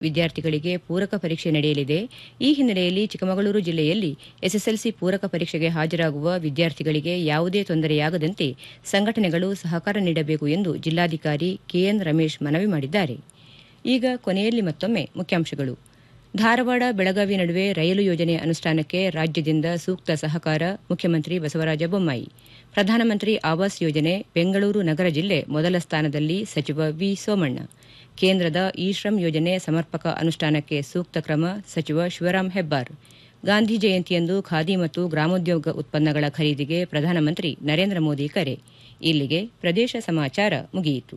ವಿದ್ಯಾರ್ಥಿಗಳಿಗೆ ಪೂರಕ ಪರೀಕ್ಷೆ ನಡೆಯಲಿದೆ ಈ ಹಿನ್ನೆಲೆಯಲ್ಲಿ ಚಿಕ್ಕಮಗಳೂರು ಜಿಲ್ಲೆಯಲ್ಲಿ ಎಸ್ಎಸ್ಎಲ್ಸಿ ಪೂರಕ ಪರೀಕ್ಷೆಗೆ ಹಾಜರಾಗುವ ವಿದ್ಯಾರ್ಥಿಗಳಿಗೆ ಯಾವುದೇ ತೊಂದರೆಯಾಗದಂತೆ ಸಂಘಟನೆಗಳು ಸಹಕಾರ ನೀಡಬೇಕು ಎಂದು ಜಿಲ್ಲಾಧಿಕಾರಿ ಕೆಎನ್ ರಮೇಶ್ ಮನವಿ ಮಾಡಿದ್ದಾರೆ ಈಗ ಕೊನೆಯಲ್ಲಿ ಮತ್ತೊಮ್ಮೆ ಮುಖ್ಯಾಂಶಗಳು ಧಾರವಾಡ ಬೆಳಗಾವಿ ನಡುವೆ ರೈಲು ಯೋಜನೆ ಅನುಷ್ಠಾನಕ್ಕೆ ರಾಜ್ಯದಿಂದ ಸೂಕ್ತ ಸಹಕಾರ ಮುಖ್ಯಮಂತ್ರಿ ಬಸವರಾಜ ಬೊಮ್ಮಾಯಿ ಪ್ರಧಾನಮಂತ್ರಿ ಆವಾಸ್ ಯೋಜನೆ ಬೆಂಗಳೂರು ನಗರ ಜಿಲ್ಲೆ ಮೊದಲ ಸ್ಥಾನದಲ್ಲಿ ಸಚಿವ ವಿ ಸೋಮಣ್ಣ ಕೇಂದ್ರದ ಇ ಶ್ರಮ್ ಯೋಜನೆ ಸಮರ್ಪಕ ಅನುಷ್ಠಾನಕ್ಕೆ ಸೂಕ್ತ ಕ್ರಮ ಸಚಿವ ಶಿವರಾಂ ಹೆಬ್ಬಾರ್ ಗಾಂಧಿ ಜಯಂತಿಯಂದು ಖಾದಿ ಮತ್ತು ಗ್ರಾಮೋದ್ಯೋಗ ಉತ್ಪನ್ನಗಳ ಖರೀದಿಗೆ ಪ್ರಧಾನಮಂತ್ರಿ ನರೇಂದ್ರ ಮೋದಿ ಕರೆ ಇಲ್ಲಿಗೆ ಪ್ರದೇಶ ಸಮಾಚಾರ ಮುಗಿಯಿತು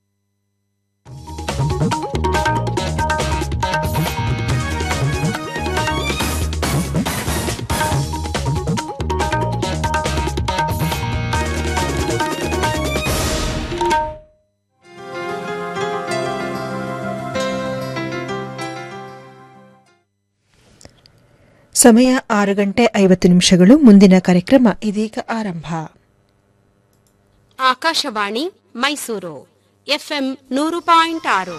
ಸಮಯ ಆರು ಗಂಟೆ ಐವತ್ತು ನಿಮಿಷಗಳು ಮುಂದಿನ ಕಾರ್ಯಕ್ರಮ ಇದೀಗ ಆರಂಭ ಆಕಾಶವಾಣಿ ಮೈಸೂರು ಎಫ್ಎಂ ನೂರು ಪಾಯಿಂಟ್ ಆರು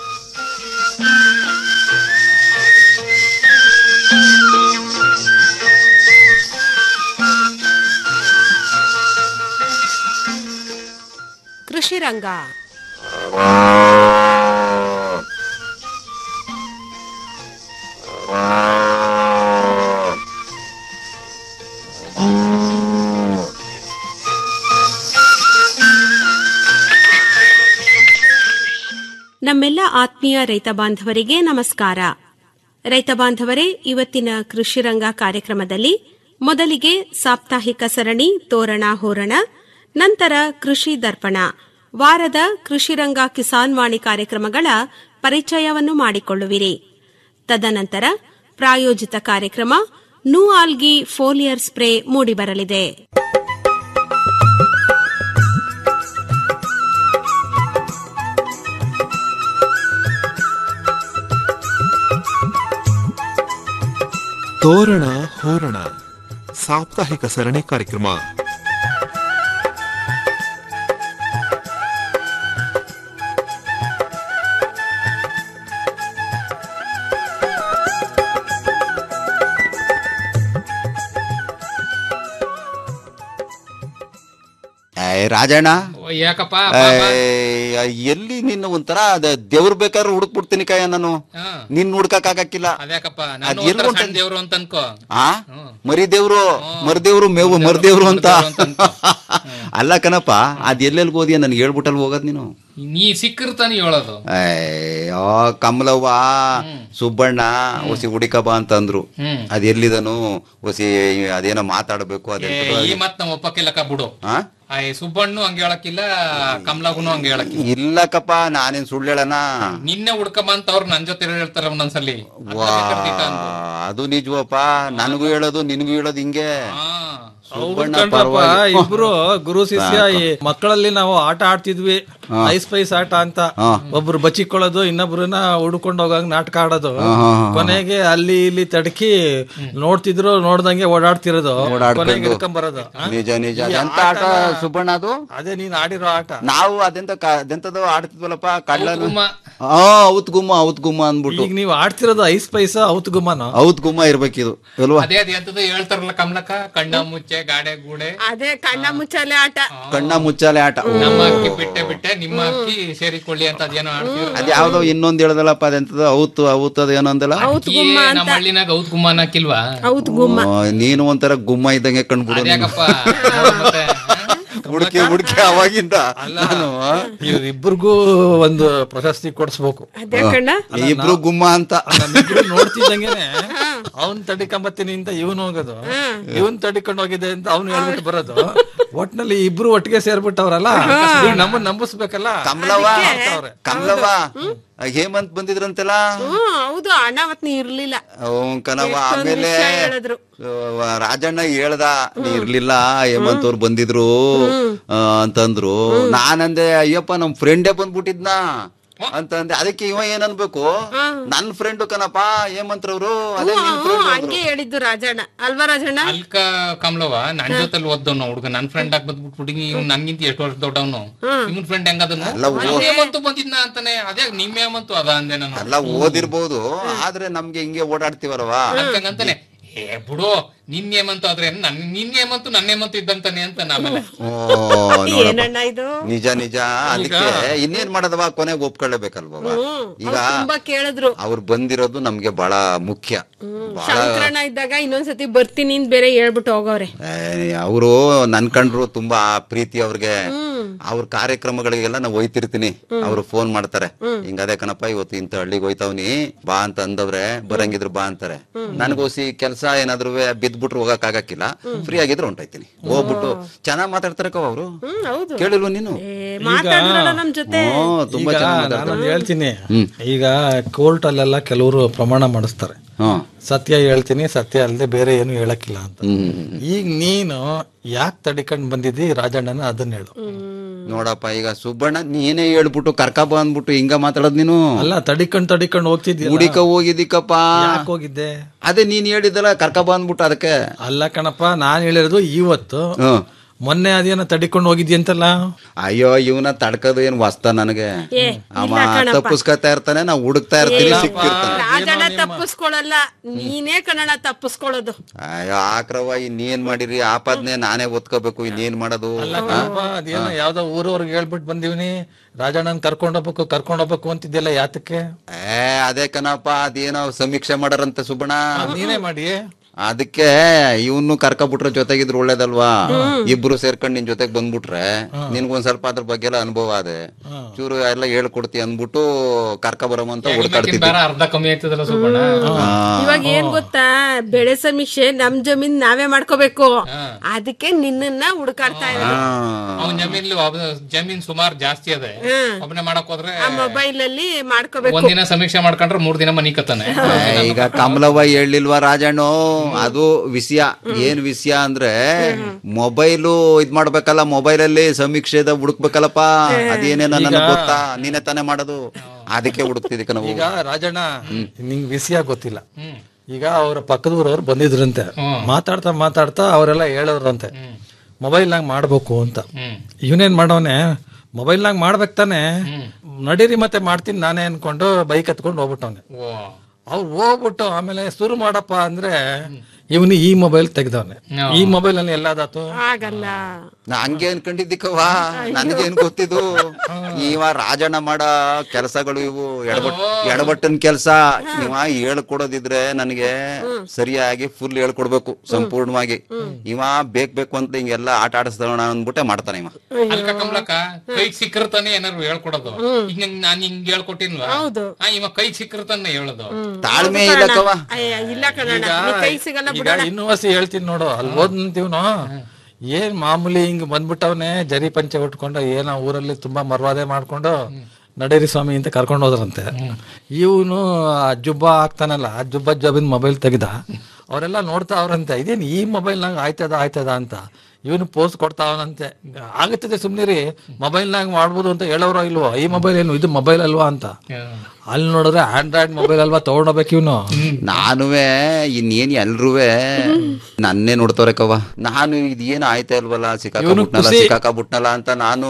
ಕೃಷಿ ರಂಗ ನಮ್ಮೆಲ್ಲ ಆತ್ಮೀಯ ರೈತ ಬಾಂಧವರಿಗೆ ನಮಸ್ಕಾರ ರೈತ ಬಾಂಧವರೇ ಇವತ್ತಿನ ಕೃಷಿ ರಂಗ ಕಾರ್ಯಕ್ರಮದಲ್ಲಿ ಮೊದಲಿಗೆ ಸಾಪ್ತಾಹಿಕ ಸರಣಿ ತೋರಣ ಹೋರಣ ನಂತರ ಕೃಷಿ ದರ್ಪಣ ವಾರದ ಕೃಷಿ ರಂಗ ಕಿಸಾನ್ ವಾಣಿ ಕಾರ್ಯಕ್ರಮಗಳ ಪರಿಚಯವನ್ನು ಮಾಡಿಕೊಳ್ಳುವಿರಿ ತದನಂತರ ಪ್ರಾಯೋಜಿತ ಕಾರ್ಯಕ್ರಮ ನೂ ಆಲ್ಗಿ ಫೋಲಿಯರ್ ಸ್ಪ್ರೇ ಮೂಡಿಬರಲಿದೆ ತೋರಣ ಹೋರಣ ಸಾಪ್ತಾಹಿಕ ಸರಣಿ ಕಾರ್ಯಕ್ರಮ ಏ, ರಾಜಣ್ಣ ಓ, ಯಾಕಪ್ಪ ಏ, ಎಲ್ಲಿ ನಿನ್ನ ಒಂಥರ ದೇವ್ರ ಬೇಕಾದ್ರೆ ಹುಡುಕ್ಬಿಡ್ತೀನಿ ಕಯ್ಯ ನಾನು ಹಾ. ನಿನ್ ಹುಡ್ಕಕ್ ಆಗಕ್ಕಿಲ್ಲ ಅದ್ಯಾಕಪ್ಪ ಅದ್ ನಾನು ಎಲ್ಲಿ ಒಂಥರ ಹೊಂಟ- ಸಣ್ಣ ದೇವ್ರು ಅಂತ ಅನ್ಕೋ ಆ ಮರಿ ದೇವ್ರು ಮರ್ದೇವ್ರು ಮೇವು ಮರ್ದೇವ್ರು ಅಂತ ಅಲ್ಲ ಕಣಪ್ಪ ಅದ್ ಎಲ್ಲೆಲ್ಗ್ ಹೋದಿಯ ನನ್ಗೆ ಹೇಳ್ಬಿಟ್ಟಲ್ ಹೋಗೋದ್ ನೀನು ನೀ ಸಿಕ್ಕಿರ್ತಾನೆ ಹೇಳೋದು ಅಯ್ಯೋ ಕಮಲವ್ವ ಸುಬ್ಬಣ್ಣ ಹೊಸಿ ಹುಡಿಕ ಬಾ ಅಂತಂದ್ರು ಹ್ಮ್. ಅದ್ ಎಲ್ಲಿದನು ಹೊಸಿ ಅದೇನೋ ಮಾತಾಡ್ಬೇಕು ಏ, ಅದೆಂತದೋ ಈ ಮತ್ ನಮ್ಮ ಒಪ್ಪಕ್ಕಿಲ್ಲಕ ಬಿಡು ಆ? ಆ, ಈ ಸುಬ್ಬಣ್ಣು ಹಂಗ ಹೇಳಕ್ಕಿಲ್ಲ ಕಮಲಾಗುನು ಹಂಗ ಹೇಳಕ್ಕಿಲ್ಲ ಇಲ್ಲಕ್ಕಪ್ಪ ನಾನೇನ್ ಸುಳ್ಳು ಹೇಳಣ ನಿನ್ನೆ ಹುಡ್ಕಮ್ಮ ಅಂತ ಅವ್ರು ನನ್ ಜೊತೆ ಹೇಳ್ತಾರ ಒಂದೊಂದ್ಸಲಿ ವಾ ಅದು ನಿಜವಪ್ಪ ನನಗೂ ಹೇಳೋದು ನಿನಗೂ ಹೇಳೋದು ಹಿಂಗೆ ಸುಬ್ಬಣ್ಣ ಕಣ್ರಪ್ಪ ಪರವಾಗಿ ಇಬ್ರು ಗುರು ಶಿಷ್ಯ ಈ ಮಕ್ಕಳಲ್ಲಿ ನಾವು ಆಟ ಆಡ್ತಿದ್ವಿ ಐಸ್ ಪೈಸ್ ಆಟ ಅಂತ ಒಬ್ರು ಬಚ್ಚಿಕೊಳ್ಳೋದು ಇನ್ನೊಬ್ರನ್ನ ಹುಡ್ಕೊಂಡು ಹೋಗಂಗ್ ನಾಟಕ ಆಡೋದು ಕೊನೆಗೆ ಅಲ್ಲಿ ಇಲ್ಲಿ ತಡಕಿ ನೋಡ್ತಿದ್ರು ನೋಡ್ದಂಗೆ ಓಡಾಡ್ತಿರೋದು ಕೊನೆಗೆ ಹಿಡ್ಕೊಂಡ್ ಬರೋದು ಆ? ನಿಜ ನಿಜ ಈ ಎಂತ ಆಟ ಸುಬ್ಬಣ್ಣ ಅದು ಅದೇ ನೀನ್ ಆಡಿರೋ ಆಟ ನಾವು ಅದೆಂತ ಕ- ಅದೆಂತದೋ ಆಡ್ತಿದ್ವಲ್ಲಪ್ಪ ಕಳ್ಳನು ಗುಮ್ಮ. ಹಾ ಔತ್ ಗುಮ್ಮ ಔತ್ ಗುಮ್ಮ ಅಂದ್ಬಿಟ್ಟು ಈಗ ನೀವು ಆಡ್ತಿರೋದು ಐಸ್ ಪೈಸ ಔತ್ ಗುಮ್ಮನ ಔತ್ ಗುಮ್ಮ ಇರ್ಬೇಕಿದು ಅಲ್ವಾ ಅದೇ ಅದೇ ಅಂತದ ಹೇಳ್ತಾರಲ್ಲ ಕಮಲಕ್ಕ ಕಣ್ಣ ಮುಚ್ಚೆ ಗಾಡೆ ಗೂಡೆ ಅದೇ ಕಣ್ಣ ಮುಚ್ಚಾಲೆ ಆಟ ಕಣ್ಣ ಮುಚ್ಚಾಲೆ ಆಟ ನಮ್ಮ ಅಕ್ಕಿ ಬಿಟ್ಟೆ ಬಿಟ್ಟೆ ನಿಮ್ಮ ಅಕ್ಕಿ ಸೇರಿಕೊಳ್ಳಿ ಅಂತ ಅದೇನೋ ಆಡ್ತೀರ ಅದ್ ಯಾವ್ದೋ ಇನ್ನೊಂದ್ ಹೇಳದಲ್ಲಪ್ಪ ಅದೆಂತದೋ ಔತ್ ಔತ್ ಅದ ಏನೋ ಅಂದಲ್ಲ ನಮ್ಮ ಹಳ್ಳಿನಾಗ ಔತ್ ಗುಮ್ಮ ಅನ್ನಕ್ಕಿಲ್ವಾ ಹೌದು ಗುಮ್ಮ ಆ, ನೀನು ಒಂಥರ ಗುಮ್ಮ ಇದ್ದಂಗೆ ಕಂಡ್ಬಿಡು ಅದ್ಯಾಕಪ್ಪ ನೋಡು ಮತ್ತೆ ಹುಡುಕಿ ಹುಡುಕಿ ಅವಾಗಿಂದ ನಾನು, ಆ, ಇವ್ರಿಬ್ರಿಗೂ ಒಂದು ಪ್ರಶಸ್ತಿ ಕೊಡ್ಸ್ಬೇಕು ಅದೇ ಕಣ್ಣ ಇಬ್ರು ಗುಮ್ಮ ಅಂತ ನಮ್ಮಿಬ್ರು ನೋಡ್ತಿದ್ದಂಗೆನೆ ಅವನ್ ತಡಿಕೊಂಬತ್ತೀನಿ ಅಂತ ಇವನು ಹೋಗೋದು ಇವನ್ ತಡಿಕೊಂಡು ಹೋಗಿದೆ ಅಂತ ಅವ್ನು ಹೇಳ್ಬಿಟ್ಟು ಬರೋದು ಒಟ್ನಲ್ಲಿ ಇಬ್ರು ಒಟ್ಟಿಗೆ ಸೇರ್ಬಿಟ್ಟವ್ರಲ್ಲ ಈಗ ನಮ್ಮನ್ನ ನಂಬಿಸ್ಬೇಕಲ್ಲ ಕಮಲವ್ವ ಮಾಡ್ತಾವ್ರೆ. ಕಮಲವ್ವ ಹೇಮಂತ್ ಬಂದಿದ್ರಂತೆಲ್ಲ ಹ್ಮ್ ಹೌದು ಅಣ್ಣ ಅವತ್ ನೀ ಇರ್ಲಿಲ್ಲ ಅವ್ನ್ ಕಣವ್ವ ಎಷ್ಟೊಂದ್ ಆಮೇಲೆ ವಿಷ್ಯ ಹೇಳಿದ್ರು. ಆ, ರಾಜಣ್ಣ ಹೇಳ್ದ ನೀ ಇರ್ಲಿಲ್ಲ ಹೇಮಂತ್ ಅವ್ರು ಬಂದಿದ್ರು ಆ, ಅಂತಂದ್ರು ನಾನಂದೆ ಅಯ್ಯಪ್ಪ ನಮ್ ಫ್ರೆಂಡೇ ಬಂದ್ಬಿಟ್ಟಿದ್ನ ಅಂತಂದೆ ಅದಕ್ಕೆ ಇವ ಏನ್ ಅನ್ಬೇಕು ನನ್ ಫ್ರೆಂಡ್ ಕಣಪ್ಪ ಹೇಮಂತ್ರವ್ರು ಅದೇ ನಿನ್ ಹ್ಮ್, ಫ್ರೆಂಡ್ ಹಂಗೆ ಹೇಳಿದ್ದು ರಾಜಣ್ಣ ಅಲ್ವಾ ರಾಜಣ್ಣ ಅಲ್ಕ ಕಮಲವ ನನ್ ಜೊತೆಲಿ ಓದ್ದವ್ನು ಹುಡುಗ ನನ್ ಫ್ರೆಂಡ್ ಆಗಿ ಬಂದ್ಬಿಟ್ಟು ಹುಡುಗಿ ಇವ್ನು ನನ್ಗಿಂತ ಎಷ್ಟು ವರ್ಷ ದೊಡ್ಡವನು ಇವನ್ ಫ್ರೆಂಡ್ ಹೆಂಗದನು ಅಲ್ಲ, ಓ- ಹೇಮಂತು ಬಂದಿದ್ನ ಅಂತಾನೆ ಅದೇ ನಿಮ್ ಹೇಮಂತು ಅದ ಅಂದೆ ನಾನು ಎಲ್ಲ ಓದಿರ್ಬೋದು ಆದ್ರೆ ನಮ್ಗೆ ಹಿಂಗೆ ಓಡಾಡ್ತೀವಲ್ವಾ ಅಂತಾನೆ ಏ ಬಿಡು ನಿನ್ ಹೇಮಂತು ಆದ್ರೆ ನನ್ ನಿನ್ ಹೇಮಂತು ನನ್ನ ಹೇಮಂತು ಇದ್ದಂತಾನೆ ಅಂತ ಆಮೇಲೆ ಓ ನೋಡಪ್ಪ. ಏನಣ್ಣ ಇದು ನಿಜ ನಿಜ ಅದಕ್ಕೆ ಇನ್ನೇನ್ ಮಾಡದವ ಕೊನೆಗೆ ಒಪ್ಕೊಳ್ಳೇಬೇಕಲ್ವ ಈಗ ಅವ್ರು ತುಂಬಾ ಕೇಳಿದ್ರು ಅವ್ರು ಬಂದಿರೋದು ನಮ್ಗೆ ಬಹಳ ಮುಖ್ಯ ಬಹಳ ಶಂಕರಣ್ಣ ಇದ್ದಾಗ ಇನ್ನೊಂದ್ಸತಿ ಬರ್ತೀನಿ ಅಂತ ಬೇರೆ ಹೇಳ್ಬಿಟ್ಟು ಹೋಗವ್ರೆ ಅವರು ನನ್ ಕಂಡ್ರು ತುಂಬಾ ಪ್ರೀತಿ ಅವ್ರಿಗೆ ಅವ್ರ ಕಾರ್ಯಕ್ರಮಗಳಿಗೆಲ್ಲ ನಾವು ಹೋಯ್ತಿರ್ತೀನಿ ಅವ್ರು ಫೋನ್ ಮಾಡ್ತಾರೆ ಹಿಂಗ ಅದೇ ಕಣಪ್ಪ ಇವತ್ತು ಇಂಥ ಹಳ್ಳಿಗೆ ಹೋಯ್ತಾವ್ನಿ ಬಾ ಅಂತ ಅಂದವ್ರೆ ಬರಂಗಿದ್ರು ಬಾ ಅಂತಾರೆ ನನ್ಗೋಸಿ ಕೆಲಸ ಏನಾದ್ರು ಬಿದ್ಬಿಟ್ರು ಹೋಗಕ್ ಆಗಕ್ಕಿಲ್ಲ ಫ್ರೀ ಆಗಿದ್ರೆ ಹೊಂಟೈತೀನಿ ಹೋಗ್ಬಿಟ್ಟು ಚೆನ್ನಾಗ್ ಮಾತಾಡ್ತಾರೆ ಕವ ಅವರು ಹ್ಮ್ ಹೌದು ಕೇಳಿಲ್ವ ನೀನು ಏ, ಮಾತಾಡಿದ್ರಲ್ಲ ನಮ್ ಜೊತೆ ಹ್ಮ್ ತುಂಬಾ ಈಗ ಚೆನ್ನಾಗ್ ಮಾತಾಡ್ತಾರೆ ನಾನೊಂದು ಹೇಳ್ತೀನಿ ಈಗ ಕೋರ್ಟ್ ಅಲ್ಲೆಲ್ಲ ಕೆಲವರು ಪ್ರಮಾಣ ಮಾಡಿಸ್ತಾರೆ ಹ್ಮ್ ಸತ್ಯ ಹೇಳ್ತೀನಿ ಸತ್ಯ ಅಲ್ಲದೆ ಬೇರೆ ಏನು ಹೇಳಕ್ಕಿಲ್ಲ ಅಂತ ಹ್ಮ್ ಈಗ ನೀನು ಯಾಕೆ ತಡಿಕೊಂಡ್ ಬಂದಿದ್ದಿ ರಾಜಣ್ಣನ ಅದನ್ನ ಹೇಳು ನೋಡಪ್ಪ ಈಗ ಸುಬ್ಬಣ್ಣ ನೀನೇ ಹೇಳ್ಬಿಟ್ಟು ಕರ್ಕ ಬಂದ್ಬಿಟ್ಟು ಹಿಂಗ ಮಾತಾಡೋದ್ ನೀನು ಅಲ್ಲ ತಡಿಕೊಂಡ್ ತಡಿಕೊಂಡ್ ಹೋಗ್ತಿದ್ಯ ಹುಡಿಕ ಹೋಗಿದ್ದಿಕ್ಕಪ್ಪ ಯಾಕೆ ಹೋಗಿದ್ದೆ ಅದೇ ನೀನ್ ಹೇಳಿದ್ದಲ್ಲ ಕರ್ಕ ಬಂದ್ಬಿಟ್ಟು ಅದಕ್ಕೆ ಅಲ್ಲ ಕಣಪ್ಪ ನಾನ್ ಹೇಳಿರೋದು ಇವತ್ತು ಹ್ಮ್ ಮೊನ್ನೆ ಅದೇನ ತಡಿಕೊಂಡ್ ಹೋಗಿದ್ದಿ ಅಂತಲ್ಲ ಅಯ್ಯೋ ಇವನ ತಡ್ಕೋದು ಏನ್ ವಸ್ತ ನನಗೆ ಏ, ಅವ ಇಲ್ಲ ಕಣಪ್ಪ. ತಪ್ಪಿಸ್ಕೊತಾ ಇರ್ತಾನೆ ನಾ ಹುಡುಕ್ತಾ ಇರ್ತೀನಿ ಸಿಕ್ತಿರ್ತಾನೆ ರಾಜಣ್ಣ ತಪ್ಪಿಸ್ಕೊಳಲ್ಲ ನೀನೇ ಕನ್ನಡ ತಪ್ಪಿಸ್ಕೊಳ್ಳೋದು ಅಯ್ಯೋ ಆಕ್ರವ ಇನ್ನೇನ್ ಮಾಡಿರಿ ಆಪಾದ್ನೆ ನಾನೇ ಓದ್ಕೋಬೇಕು ಇನ್ನೇನ್ ಮಾಡೋದು ಅಲ್ಲ ಕಣಪ್ಪ ಅದೇನೋ ಯಾವ್ದೋ ಊರವ್ರಿಗೆ ಹೇಳ್ಬಿಟ್ಟು ಬಂದಿವ್ನಿ ರಾಜಣ್ಣನ್ ಕರ್ಕೊಂಡ್ ಹೋಗ್ಬೇಕು ಕರ್ಕೊಂಡ್ ಹೋಗ್ಬೇಕು ಅಂತಿದ್ಯಲ್ಲ ಯಾತಕ್ಕೆ ಏ ಅದೇ ಕಣಪ್ಪ ಅದೇನೋ ಸಮೀಕ್ಷೆ ಮಾಡಾರಂತೆ ಸುಬ್ಬಣ್ಣ ಅದ್ ನೀನೇ ಮಾಡಿ ಅದಕ್ಕೆ ಇವನು ಕರ್ಕೊಬಿಟ್ರೆ ಜೊತೆಗಿದ್ರು ಒಳ್ಳೇದಲ್ವಾ ಇಬ್ರು ಸೇರ್ಕೊಂಡ್ ನಿನ್ ಜೊತೆಗ್ ಬಂದ್ಬಿಟ್ರೆ ನಿನ್ಗೊಂದ್ ಸ್ವಲ್ಪ ಅದ್ರ ಬಗ್ಗೆ ಎಲ್ಲ ಅನುಭವ ಅದೇ ಚೂರು ಎಲ್ಲ ಹೇಳ್ಕೊಡ್ತಿ ಅಂದ್ಬಿಟ್ಟು ಕರ್ಕ ಬರಮಂತ ಹುಡ್ಕಾಡ್ತಿದ್ದೆ ಬೇರೆ ಅರ್ಧ ಕಮ್ಮಿ ಆಯ್ತದಲ್ಲ ಸುಬ್ಬಣ್ಣ ಇವಾಗ ಏನ್ ಗೊತ್ತಾ ಬೆಳೆ ಸಮೀಕ್ಷೆ ನಮ್ ಜಮೀನ್ ನಾವೇ ಮಾಡ್ಕೋಬೇಕು ಅದಕ್ಕೆ ನಿನ್ನನ್ನ ಹುಡುಕಾಡ್ತಾ ಇರೋದು ಅವ್ನ ಜಮೀನ್ ಜಮೀನ್ ಸುಮಾರು ಜಾಸ್ತಿ ಅದೆ ಒಬ್ಬನೇ ಮಾಡಕ್ ಹೋದ್ರೆ ಆ ಮೊಬೈಲ್ ಅಲ್ಲಿ ಮಾಡ್ಕೋಬೇಕು ಒಂದಿನ ಸಮೀಕ್ಷೆ ಮಾಡ್ಕೊಂಡ್ರೆ ಮೂರ್ ದಿನ ಮನಿ ಕತ್ತಾನೆ ಏ, ಈಗ ಕಮಲವ್ವ ಹೇಳಿಲ್ವಾ ರಾಜಣ್ಣು ಅದು ವಿಷಯ ಏನ್ ವಿಷಯ ಅಂದ್ರೆ ಮೊಬೈಲು ಇದ್ ಮಾಡ್ಬೇಕಲ್ಲ ಮೊಬೈಲ್ ಅಲ್ಲಿ ಸಮೀಕ್ಷೆದ ಹುಡುಕ್ಬೇಕಲ್ಲಪ್ಪ ಅದೇನೇನ ನನಗ್ ಗೊತ್ತಾ ನೀನೇ ತಾನೇ ಮಾಡೋದು ಅದಕ್ಕೆ ಹುಡುಕ್ತಿದ್ದಿ ನಾವು ಈಗ ರಾಜಣ್ಣ ನಿಂಗ್ ವಿಷಯ ಗೊತ್ತಿಲ್ಲ ಈಗ ಅವ್ರ ಪಕ್ಕದೂರವ್ರು ಬಂದಿದ್ರಂತೆ ಮಾತಾಡ್ತಾ ಮಾತಾಡ್ತಾ ಅವರೆಲ್ಲ ಹೇಳೋರಂತೆ ಮೊಬೈಲ್ನಾಗ ಮಾಡ್ಬೇಕು ಅಂತ ಇವನೇನ್ ಮಾಡವನೆ ಮೊಬೈಲ್ನಾಗ ಮಾಡ್ಬೇಕು ತಾನೆ ನಡೀರಿ ಮತ್ತೆ ಮಾಡ್ತೀನಿ ನಾನೇ ಅನ್ಕೊಂಡು ಬೈಕ್ ಹತ್ಕೊಂಡು ಹೋಗ್ಬಿಟ್ಟವನೆ ಓ ಅವ್ರು ಹೋಗ್ಬಿಟ್ಟು ಆಮೇಲೆ ಶುರು ಮಾಡಪ್ಪ ಅಂದ್ರೆ ಇವನು ಈ ಮೊಬೈಲ್ ತೆಗ್ದವನೆ ಈ ಮೊಬೈಲ್ ಅಲ್ಲಿ ಎಲ್ಲಾದಾತು ಆಗಲ್ಲ ನಾ ಹಂಗೆ ಅನ್ಕೊಂಡಿದ್ದಿಕ್ಕವ್ವ ನನ್ಗೇನ್ ಗೊತ್ತಿದ್ದು ಇವ ರಾಜಣ್ಣ ಮಾಡ ಕೆಲಸಗಳು ಇವು ಎಡಬಟ್ ಎಡಬಟ್ಟನ್ ಕೆಲ್ಸ ಇವ ಹೇಳ್ಕೊಡೋದಿದ್ರೆ ನನಗೆ ಸರಿಯಾಗಿ ಫುಲ್ ಹೇಳ್ಕೊಡ್ಬೇಕು ಸಂಪೂರ್ಣವಾಗಿ ಇವ ಬೇಕ್ ಬೇಕು ಅಂತ ಹಿಂಗೆಲ್ಲ ಆಟ ಆಡಿಸ್ದವಣ ಅಂದ್ಬಿಟ್ಟೆ ಮಾಡ್ತಾನೆ ಇವ ಅಲ್ಕ ಕಮಲಕ್ಕ ಕೈಗ್ ಸಿಕ್ಕಿರ್ತಾನೆ ಏನಾರು ಹೇಳ್ಕೊಡೋದು ಈಗ ನಂಗ್ ನಾನ್ ಹಿಂಗ್ ಹೇಳ್ಕೊಟ್ಟಿನ್ವಾ ಹೌದು. ಆ, ಇವ ಕೈಗ್ ಸಿಕ್ಕಿರ್ತಾನೆ ಹೇಳೋದು ತಾಳ್ಮೆ ಇಲ್ಲಕ್ಕವ ಅಯ್ಯ, ಇಲ್ಲ ಕನ್ನಡ ನೀ ಕೈ ಸಿಗಲ್ಲ ಈಗ ಇನ್ನೂ ಹಸಿ ಹೇಳ್ತೀನಿ ನೋಡು ಅಲ್ಲಿ ಓದ್ನಂತೀವ್ನು ಏನ್ ಮಾಮೂಲಿ ಹಿಂಗ್ ಬಂದ್ಬಿಟ್ಟವನೆ ಜರಿ ಪಂಚೆ ಉಟ್ಕೊಂಡು ಏನೋ ಊರಲ್ಲಿ ತುಂಬಾ ಮರ್ವಾದೆ ಮಾಡ್ಕೊಂಡು ನಡೇರಿ ಸ್ವಾಮಿ ಅಂತ ಕರ್ಕೊಂಡು ಹೋದ್ರಂತೆ ಇವನು ಜುಬ್ಬ ಹಾಕ್ತಾನಲ್ಲ ಆ ಜುಬ್ಬ ಜಬಿನ್ ಮೊಬೈಲ್ ತೆಗಿದ ಅವರೆಲ್ಲ ನೋಡ್ತಾ ಅವ್ರಂತೆ ಇದೇನು ಈ ಮೊಬೈಲ್ನಾಗ ಆಯ್ತದ ಆಯ್ತದ ಅಂತ ಇವನು ಪೋಸ್ಟ್ ಕೊಡ್ತಾವನಂತೆ ಆಗುತ್ತದೆ ಸುಮ್ನಿರಿ ಮೊಬೈಲ್ನಾಗ ಮಾಡ್ಬೋದು ಅಂತ ಹೇಳೋರೋ ಇಲ್ವೋ ಈ ಮೊಬೈಲ್ ಏನು ಇದು ಮೊಬೈಲ್ ಅಲ್ವಾ ಅಂತ ಅಲ್ಲಿ ನೋಡಿದ್ರೆ ಆಂಡ್ರಾಯ್ಡ್ ಮೊಬೈಲ್ ಅಲ್ವಾ ತಗೊಂಡೋಗ್ಬೇಕು ಇವನು ನಾನುವೆ ಇನ್ನೇನ್ ಎಲ್ರುವೆ ನನ್ನೇ ನೋಡ್ತವ್ರೆ ಕವ್ವ ನಾನು ಇದೇನು ಆಯ್ತಾ ಇಲ್ವಲ್ಲ ಸಿಕ್ಕಾಕಬಿಟ್ನಲ್ಲ ಸಿಕ್ಕಾಕಬಿಟ್ನಲ್ಲ ಅಂತ ನಾನು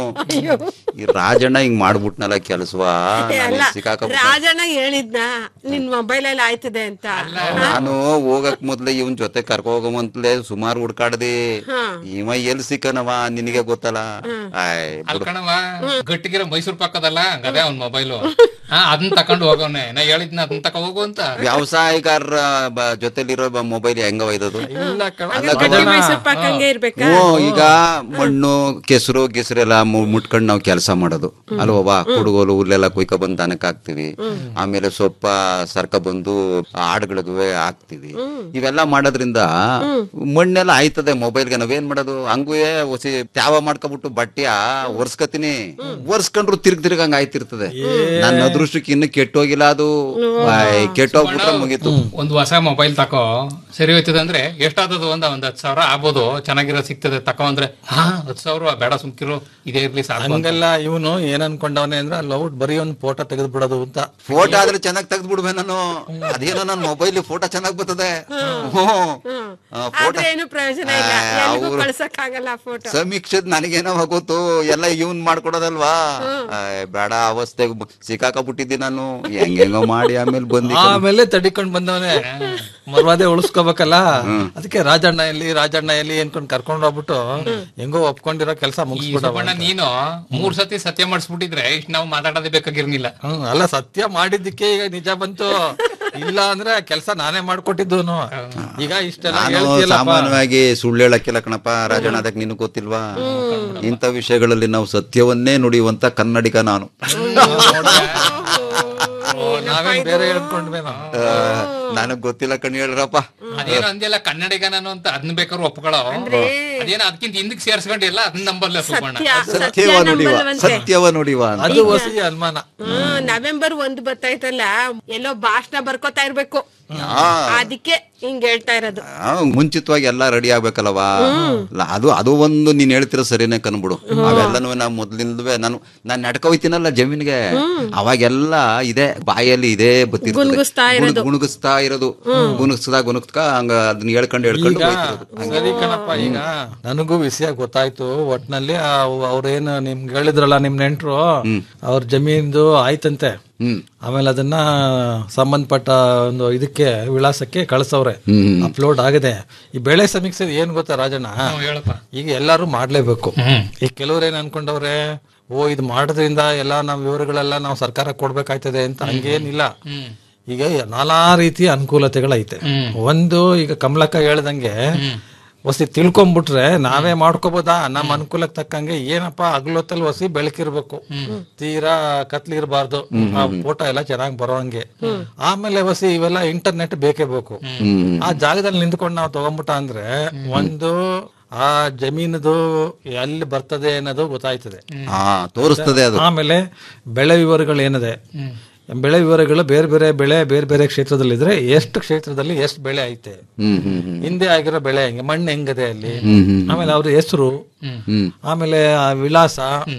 ಈ ರಾಜಣ್ಣ ಹಿಂಗ್ ಮಾಡ್ಬಿಟ್ನಲ್ಲ ಕೆಲ್ಸವಾ ಸಿಕ್ಕಾಕಬಿಟ್ಟ ರಾಜಣ್ಣ ಹೇಳಿದ್ನ ನಿನ್ ಮೊಬೈಲ್ ಅಲ್ಲಿ ಆಯ್ತದೆ ಅಂತ ನಾನು ಹೋಗಕ್ ಮೊದ್ಲೇ ಇವನ್ ಜೊತೆ ಕರ್ಕೊ ಹೋಗಮಂತ್ಲೇ ಸುಮಾರು ಹುಡ್ಕಾಡ್ದಿ ಇವ ಎಲ್ ಸಿಕ್ಕನವ ನಿನಗೆ ಗೊತ್ತಲ್ಲ ಆಯ್ ಬಿಡು. ಅಲ್ಕಣವ ಗಟ್ಟಿಗಿರೋ ಮೈಸೂರ್ ಪಕ್ಕದಲ್ಲ ಗದೆ ಅವ್ನ್ ಮೊಬೈಲು ಹಾ ಅದನ್ನ ತಕೊಂಡು ಹೋಗವ್ನೆ ನಾ ಹೇಳಿದ್ನ ಅದನ್ನ ತಕ ಹೋಗು ಅಂತ ವ್ಯವಸಾಯಗಾರರ ಬ- ಜೊತೆಲಿರೋ ಮೊಬೈಲ್ ಹೆಂಗ ಒಯ್ದದು ಇಲ್ಲ ಕಣ ಗಟ್ಟಿ ಮೈಸೂರ್ ಪಾಕ್ ಹಂಗೆ ಇರ್ಬೇಕಾ ಹ್ಞೂ ಈಗ ಮಣ್ಣು ಕೆಸರು ಕೆಸರೆಲ್ಲ ಮುಟ್ಕೊಂಡು ನಾವು ಕೆಲಸ ಮಾಡೋದು ಅಲ್ವಾ ಕುಡುಗೋಲು ಹುಲ್ಲೆಲ್ಲ ಕುಯ್ಕ ಬಂದು ದನಕ್ಕೆ ಹಾಕ್ತಿವಿ ಆಮೇಲೆ ಸೊಪ್ಪ ಸರ್ಕ ಬಂದು ಆಡುಗಳಿಗೂ ಹಾಕ್ತಿವಿ ಇವೆಲ್ಲ ಮಾಡೋದ್ರಿಂದ ಮಣ್ಣೆಲ್ಲ ಆಯ್ತದೆ ಮೊಬೈಲ್ಗೆ ನಾವೇನ್ ಮಾಡೋದು ಹಂಗೂ ಹೊಸಿ ತ್ಯಾವ ಮಾಡ್ಕೊಬಿಟ್ಟು ಬಟ್ಟೆಯ ಒರ್ಸ್ಕತೀನಿ ಒರ್ಸ್ಕೊಂಡ್ರು ತಿರ್ಗ್ ತಿರ್ಗ್ ಹಂಗ ಆಯ್ತಿರ್ತದೆ ನನ್ನ ಅದೃಷ್ಟಕ್ಕೆ ಇನ್ನು ಕೆಟ್ಟೋಗಿಲ್ಲ ಅದು ಆಯ್, ಕೆಟ್ಟೋಗ್ಬಿಟ್ರೆ ಮುಗೀತು ಒಂದು ಹೊಸ ಮೊಬೈಲ್ ತಕೋ ಸರಿ ಹೋಯ್ತದೆ ಅಂದ್ರೆ ಎಷ್ಟಾದದು ಒಂದ ಒಂದ್ ಹತ್ತು ಸಾವಿರ ಆಗ್ಬೋದು ಚೆನ್ನಾಗಿರೋ ಸಿಗ್ತದೆ ತಕೋ ಅಂದ್ರೆ ಹಾ ಹತ್ತು ಸಾವಿರ ಬೇಡ ಸುಮ್ಕಿರು ಇದೇ ಇರ್ಲಿ ಸಾಕು ಅಂತ. ಹಂಗೆಲ್ಲ ಇವನು ಏನ್ ಅನ್ಕೊಂಡವನೆ ಅಂದ್ರೆ ಅಲ್ಲಿ ಔಟ್ ಬರೀ ಒಂದು ಫೋಟೋ ತೆಗೆದು ಬಿಡೋದು ಅಂತ ಫೋಟೋ ಆದ್ರೆ ಚೆನ್ನಾಗಿ ತೆಗ್ದು ಬಿಡ್ಬೇ ನಾನು ಅದೇನೋ ನನ್ನ ಮೊಬೈಲ್ ಫೋಟೋ ಚೆನ್ನಾಗ್ ಬರ್ತದೆ ಫೋಟೋ ಆದ್ರೆ ಏನು ಪ್ರಯೋಜನ ಇಲ್ಲ ಎಲ್ಗೂ ಅವ್ರು- ಕಳ್ಸಕ್ ಆಗಲ್ಲ ಫೋಟೋ ಸಮೀಕ್ಷದ್ ನನಗೇನೋ ಗೊತ್ತು ಎಲ್ಲ ಇವನ್ ಮಾಡ್ಕೊಡೋದಲ್ವಾ ಆಯ್, ಬೇಡ ಅವಸ್ಥೆಗೆ ಬ- ಸಿಕ್ಕಾಕಬಿಟ್ಟಿದ್ದಿ ನಾನು ಹೆಂಗೆಂಗೋ ಮಾಡಿ ಆಮೇಲೆ ಬಂದಿ ಆಮೇಲೆ ತಡಿಕೊಂಡ್ ಬಂದವನೆ ಮರ್ವಾದೆ ಉಳಿಸ್ಕೋಬೇಕಲ್ಲ ಅದಕ್ಕೆ ರಾಜಣ್ಣ ಎಲ್ಲಿ ರಾಜಣ್ಣ ಎಲ್ಲಿ ಅನ್ಕೊಂಡ್ ಕರ್ಕೊಂಡ್ ಹೋಗ್ಬಿಟ್ಟು ಹೆಂಗೋ ಒಪ್ಕೊಂಡಿರೋ ಕೆಲಸ ಈ ಮುಗಿಸ್ಬಿಟ್ಟ ಸುಬ್ಬಣ್ಣ ನೀನು ಮೂರ್ ಸತಿ ಸತ್ಯ ಮಾಡಿಸ್ಬಿಟ್ಟಿದ್ರೆ ಇಷ್ಟ ನಾವು ಮಾತಾಡೋದೇ ಬೇಕಾಗಿರ್ಲಿಲ್ಲ ಹ್ಮ್ ಅಲ್ಲ ಸತ್ಯ ಮಾಡಿದ್ದಕ್ಕೆ ಈಗ ನಿಜ ಬಂತು ಇಲ್ಲ ಅಂದ್ರೆ ಕೆಲಸ ನಾನೇ ಮಾಡ್ಕೊಟ್ಟಿದ್ದು ಈಗ ಇಷ್ಟೆಲ್ಲ ನಾನು ಹೇಳ್ತಿಯಲ್ಲಪ್ಪ ಸಾಮಾನ್ಯವಾಗಿ ಸುಳ್ಳು ಹೇಳಕ್ಕಿಲ್ಲ ಕಣಪ್ಪ ರಾಜಣ್ಣ ಅದಕ್ಕೆ ನಿನಗೆ ಗೊತ್ತಿಲ್ವಾ ಇಂಥ ವಿಷಯಗಳಲ್ಲಿ ನಾವು ಸತ್ಯವನ್ನೇ ನುಡಿಯುವಂತ ಕನ್ನಡಿಗ ನಾನು ಓ, ನಾವೇನ್ ಬೇರೆ ಹೇಳ್ಕೊಂಡ್ವೇನೋ ನನಗ್ ಗೊತ್ತಿಲ್ಲ ಕಣ್ ಹೇಳ್ರಪ್ಪ ಅದೇನೋ ಅಂದಿಲ್ಲ ಕನ್ನಡಿಗ ನಾನು ಅಂತ ಅದನ್ನ ಬೇಕಾದ್ರೂ ಒಪ್ಕೊಳ್ಳೋ ಅದೇನೋ ಅದಕ್ಕಿಂತ ಹಿಂದಕ್ಕೆ ಸೇರ್ಸ್ಕೊಂಡು ಎಲ್ಲ ಅದನ್ನ ನಂಬಲ್ಲ ಸುಬ್ಬಣ್ಣ ಸತ್ಯ ಸತ್ಯ ಸತ್ಯವ ನುಡಿವ ನಂಬಲ್ವಂತೆ ಸತ್ಯವ ನುಡಿವ ಅಂತ ಅದು ಹೊಸಿ ಅನುಮಾನ ಹ್ಮ್ ನವೆಂಬರ್ ಒಂದ್ ಬರ್ತೈತಲ್ಲ ಎಲ್ಲೋ ಭಾಷಣ ಬರ್ಕೋತಾ ಇರ್ಬೇಕು ಆ, ಅದಕ್ಕೆ ಹಿಂಗ್ ಹೇಳ್ತಾ ಇರೋದು ಆ, ಮುಂಚಿತವಾಗಿ ಎಲ್ಲ ರೆಡಿ ಆಗ್ಬೇಕಲ್ಲವಾ ಲ- ಅದು ಅದು ಒಂದು ನೀನ್ ಹೇಳ್ತಿರೋ ಸರಿನೇ ಕನ್ಬಿಡು ಅವೆಲ್ಲನೂ ನಾ ಮೊದ್ಲಿಂದವೇ ನಾನು ನಾನ್ ನಡ್ಕ ಹೋಯ್ತೀನಲ್ಲ ಜಮೀನ್ಗೆ ಅವಾಗೆಲ್ಲ ಇದೆ ಬಾಯಲ್ಲಿ ಇದೇ ಬತ್ತಿರ್ತದೆ. ಗುಣಗುಸ್ತಾ ಗುಣ- ಗುಣಗುಸ್ತಾ ಇರೋದು ಗುಣಗ್ಸ್ತಾ ಗುಣಗ್ಸ್ತಾ ಹಂಗ ಅದನ್ನ ಹೇಳ್ಕೊಂಡು ಹೇಳ್ಕೊಂಡು ಈಗ ಹೋಯ್ತಿರೋದು. ಸರಿ ಕಣಪ್ಪ ಈಗ ನನಗೂ ವಿಷಯ ಗೊತ್ತಾಯ್ತು ಒಟ್ನಲ್ಲಿ ಆ- ಅವ್ರೇನು ನಿಮ್ಗೆ ಹೇಳಿದ್ರಲ್ಲ ನಿಮ್ ನೆಂಟ್ರು ಅವ್ರ ಜಮೀನ್ದು ಆಯ್ತಂತೆ ಹ್ಮ್ ಆಮೇಲೆ ಅದನ್ನ ಸಂಬಂಧಪಟ್ಟ ಒಂದು ಇದಕ್ಕೆ ವಿಳಾಸಕ್ಕೆ ಕಳ್ಸವ್ರೆ ಅಪ್ಲೋಡ್ ಆಗಿದೆ ಈ ಬೆಳೆ ಸಮೀಕ್ಷೆ ಏನ್ ಗೊತ್ತಾ ರಾಜಣ್ಣ ಹ್ಮ್, ಹೇಳಪ್ಪ ಈಗ ಎಲ್ಲಾರು ಮಾಡ್ಲೇಬೇಕು ಹ್ಮ್ ಈಗ ಕೆಲವ್ರು ಏನ್ ಅನ್ಕೊಂಡವ್ರೆ ಓ ಇದು ಮಾಡೋದ್ರಿಂದ ಎಲ್ಲ ನಾವ್ ವಿವರಗಳೆಲ್ಲ ನಾವು ಸರ್ಕಾರ ಕೊಡ್ಬೇಕಾಯ್ತದೆ ಅಂತ ಹಂಗೇನಿಲ್ಲ ಹ್ಮ್ ಈಗ ನಾನಾ ರೀತಿಯ ಅನುಕೂಲತೆಗಳೈತೆ ಒಂದು ಈಗ ಕಮಲಕ್ಕ ಹೇಳ್ದಂಗೆ ಹೊಸಿ ತಿಳ್ಕೊಂಬಿಟ್ರೆ ನಾವೇ ಮಾಡ್ಕೋಬೋದಾ ನಮ್ಮ ಅನುಕೂಲಕ್ಕೆ ತಕ್ಕಂಗೆ ಏನಪ್ಪ ಹಗ್ಲೊತ್ತಲ್ಲಿ ಹೊಸಿ ಬೆಳಕಿರ್ಬೇಕು ತೀರಾ ಕತ್ಲಿರ್ಬಾರ್ದು ಆ ಫೋಟೋ ಎಲ್ಲ ಚೆನ್ನಾಗಿ ಬರೋಂಗೆ ಆಮೇಲೆ ಹೊಸಿ ಇವೆಲ್ಲ ಇಂಟರ್ನೆಟ್ ಬೇಕೇ ಬೇಕು ಆ ಜಾಗದಲ್ಲಿ ನಿಂತ್ಕೊಂಡು ನಾವು ತಗೊಂಬಿಟ್ಟ ಅಂದ್ರೆ ಒಂದು ಆ ಜಮೀನದು ಎಲ್ಲಿ ಬರ್ತದೆ ಅನ್ನೋದು ಗೊತ್ತಾಯ್ತದೆ ಹಾ ತೋರಿಸ್ತದೆ ಅದು ಆಮೇಲೆ ಬೆಳೆ ವಿವರಗಳು ಏನಿದೆ ಬೆಳೆ ವಿವರಗಳು ಬೇರೆ ಬೇರೆ ಬೆಳೆ ಬೇರೆ ಬೇರೆ ಕ್ಷೇತ್ರದಲ್ಲಿದ್ರೆ ಎಷ್ಟು ಕ್ಷೇತ್ರದಲ್ಲಿ ಎಷ್ಟು ಬೆಳೆ ಐತೆ ಹ್ಮ್ ಹ್ಮ್ ಹ್ಮ್ ಹಿಂದೆ ಆಗಿರೋ ಬೆಳೆ ಹೆಂಗೆ ಮಣ್ಣು ಹೆಂಗದೆ ಅಲ್ಲಿ ಹ್ಮ್ ಹ್ಮ್ ಆಮೇಲೆ ಅವ್ರ ಹೆಸರು ಹ್ಮ್ ಆಮೇಲೆ ಆ ವಿಳಾಸ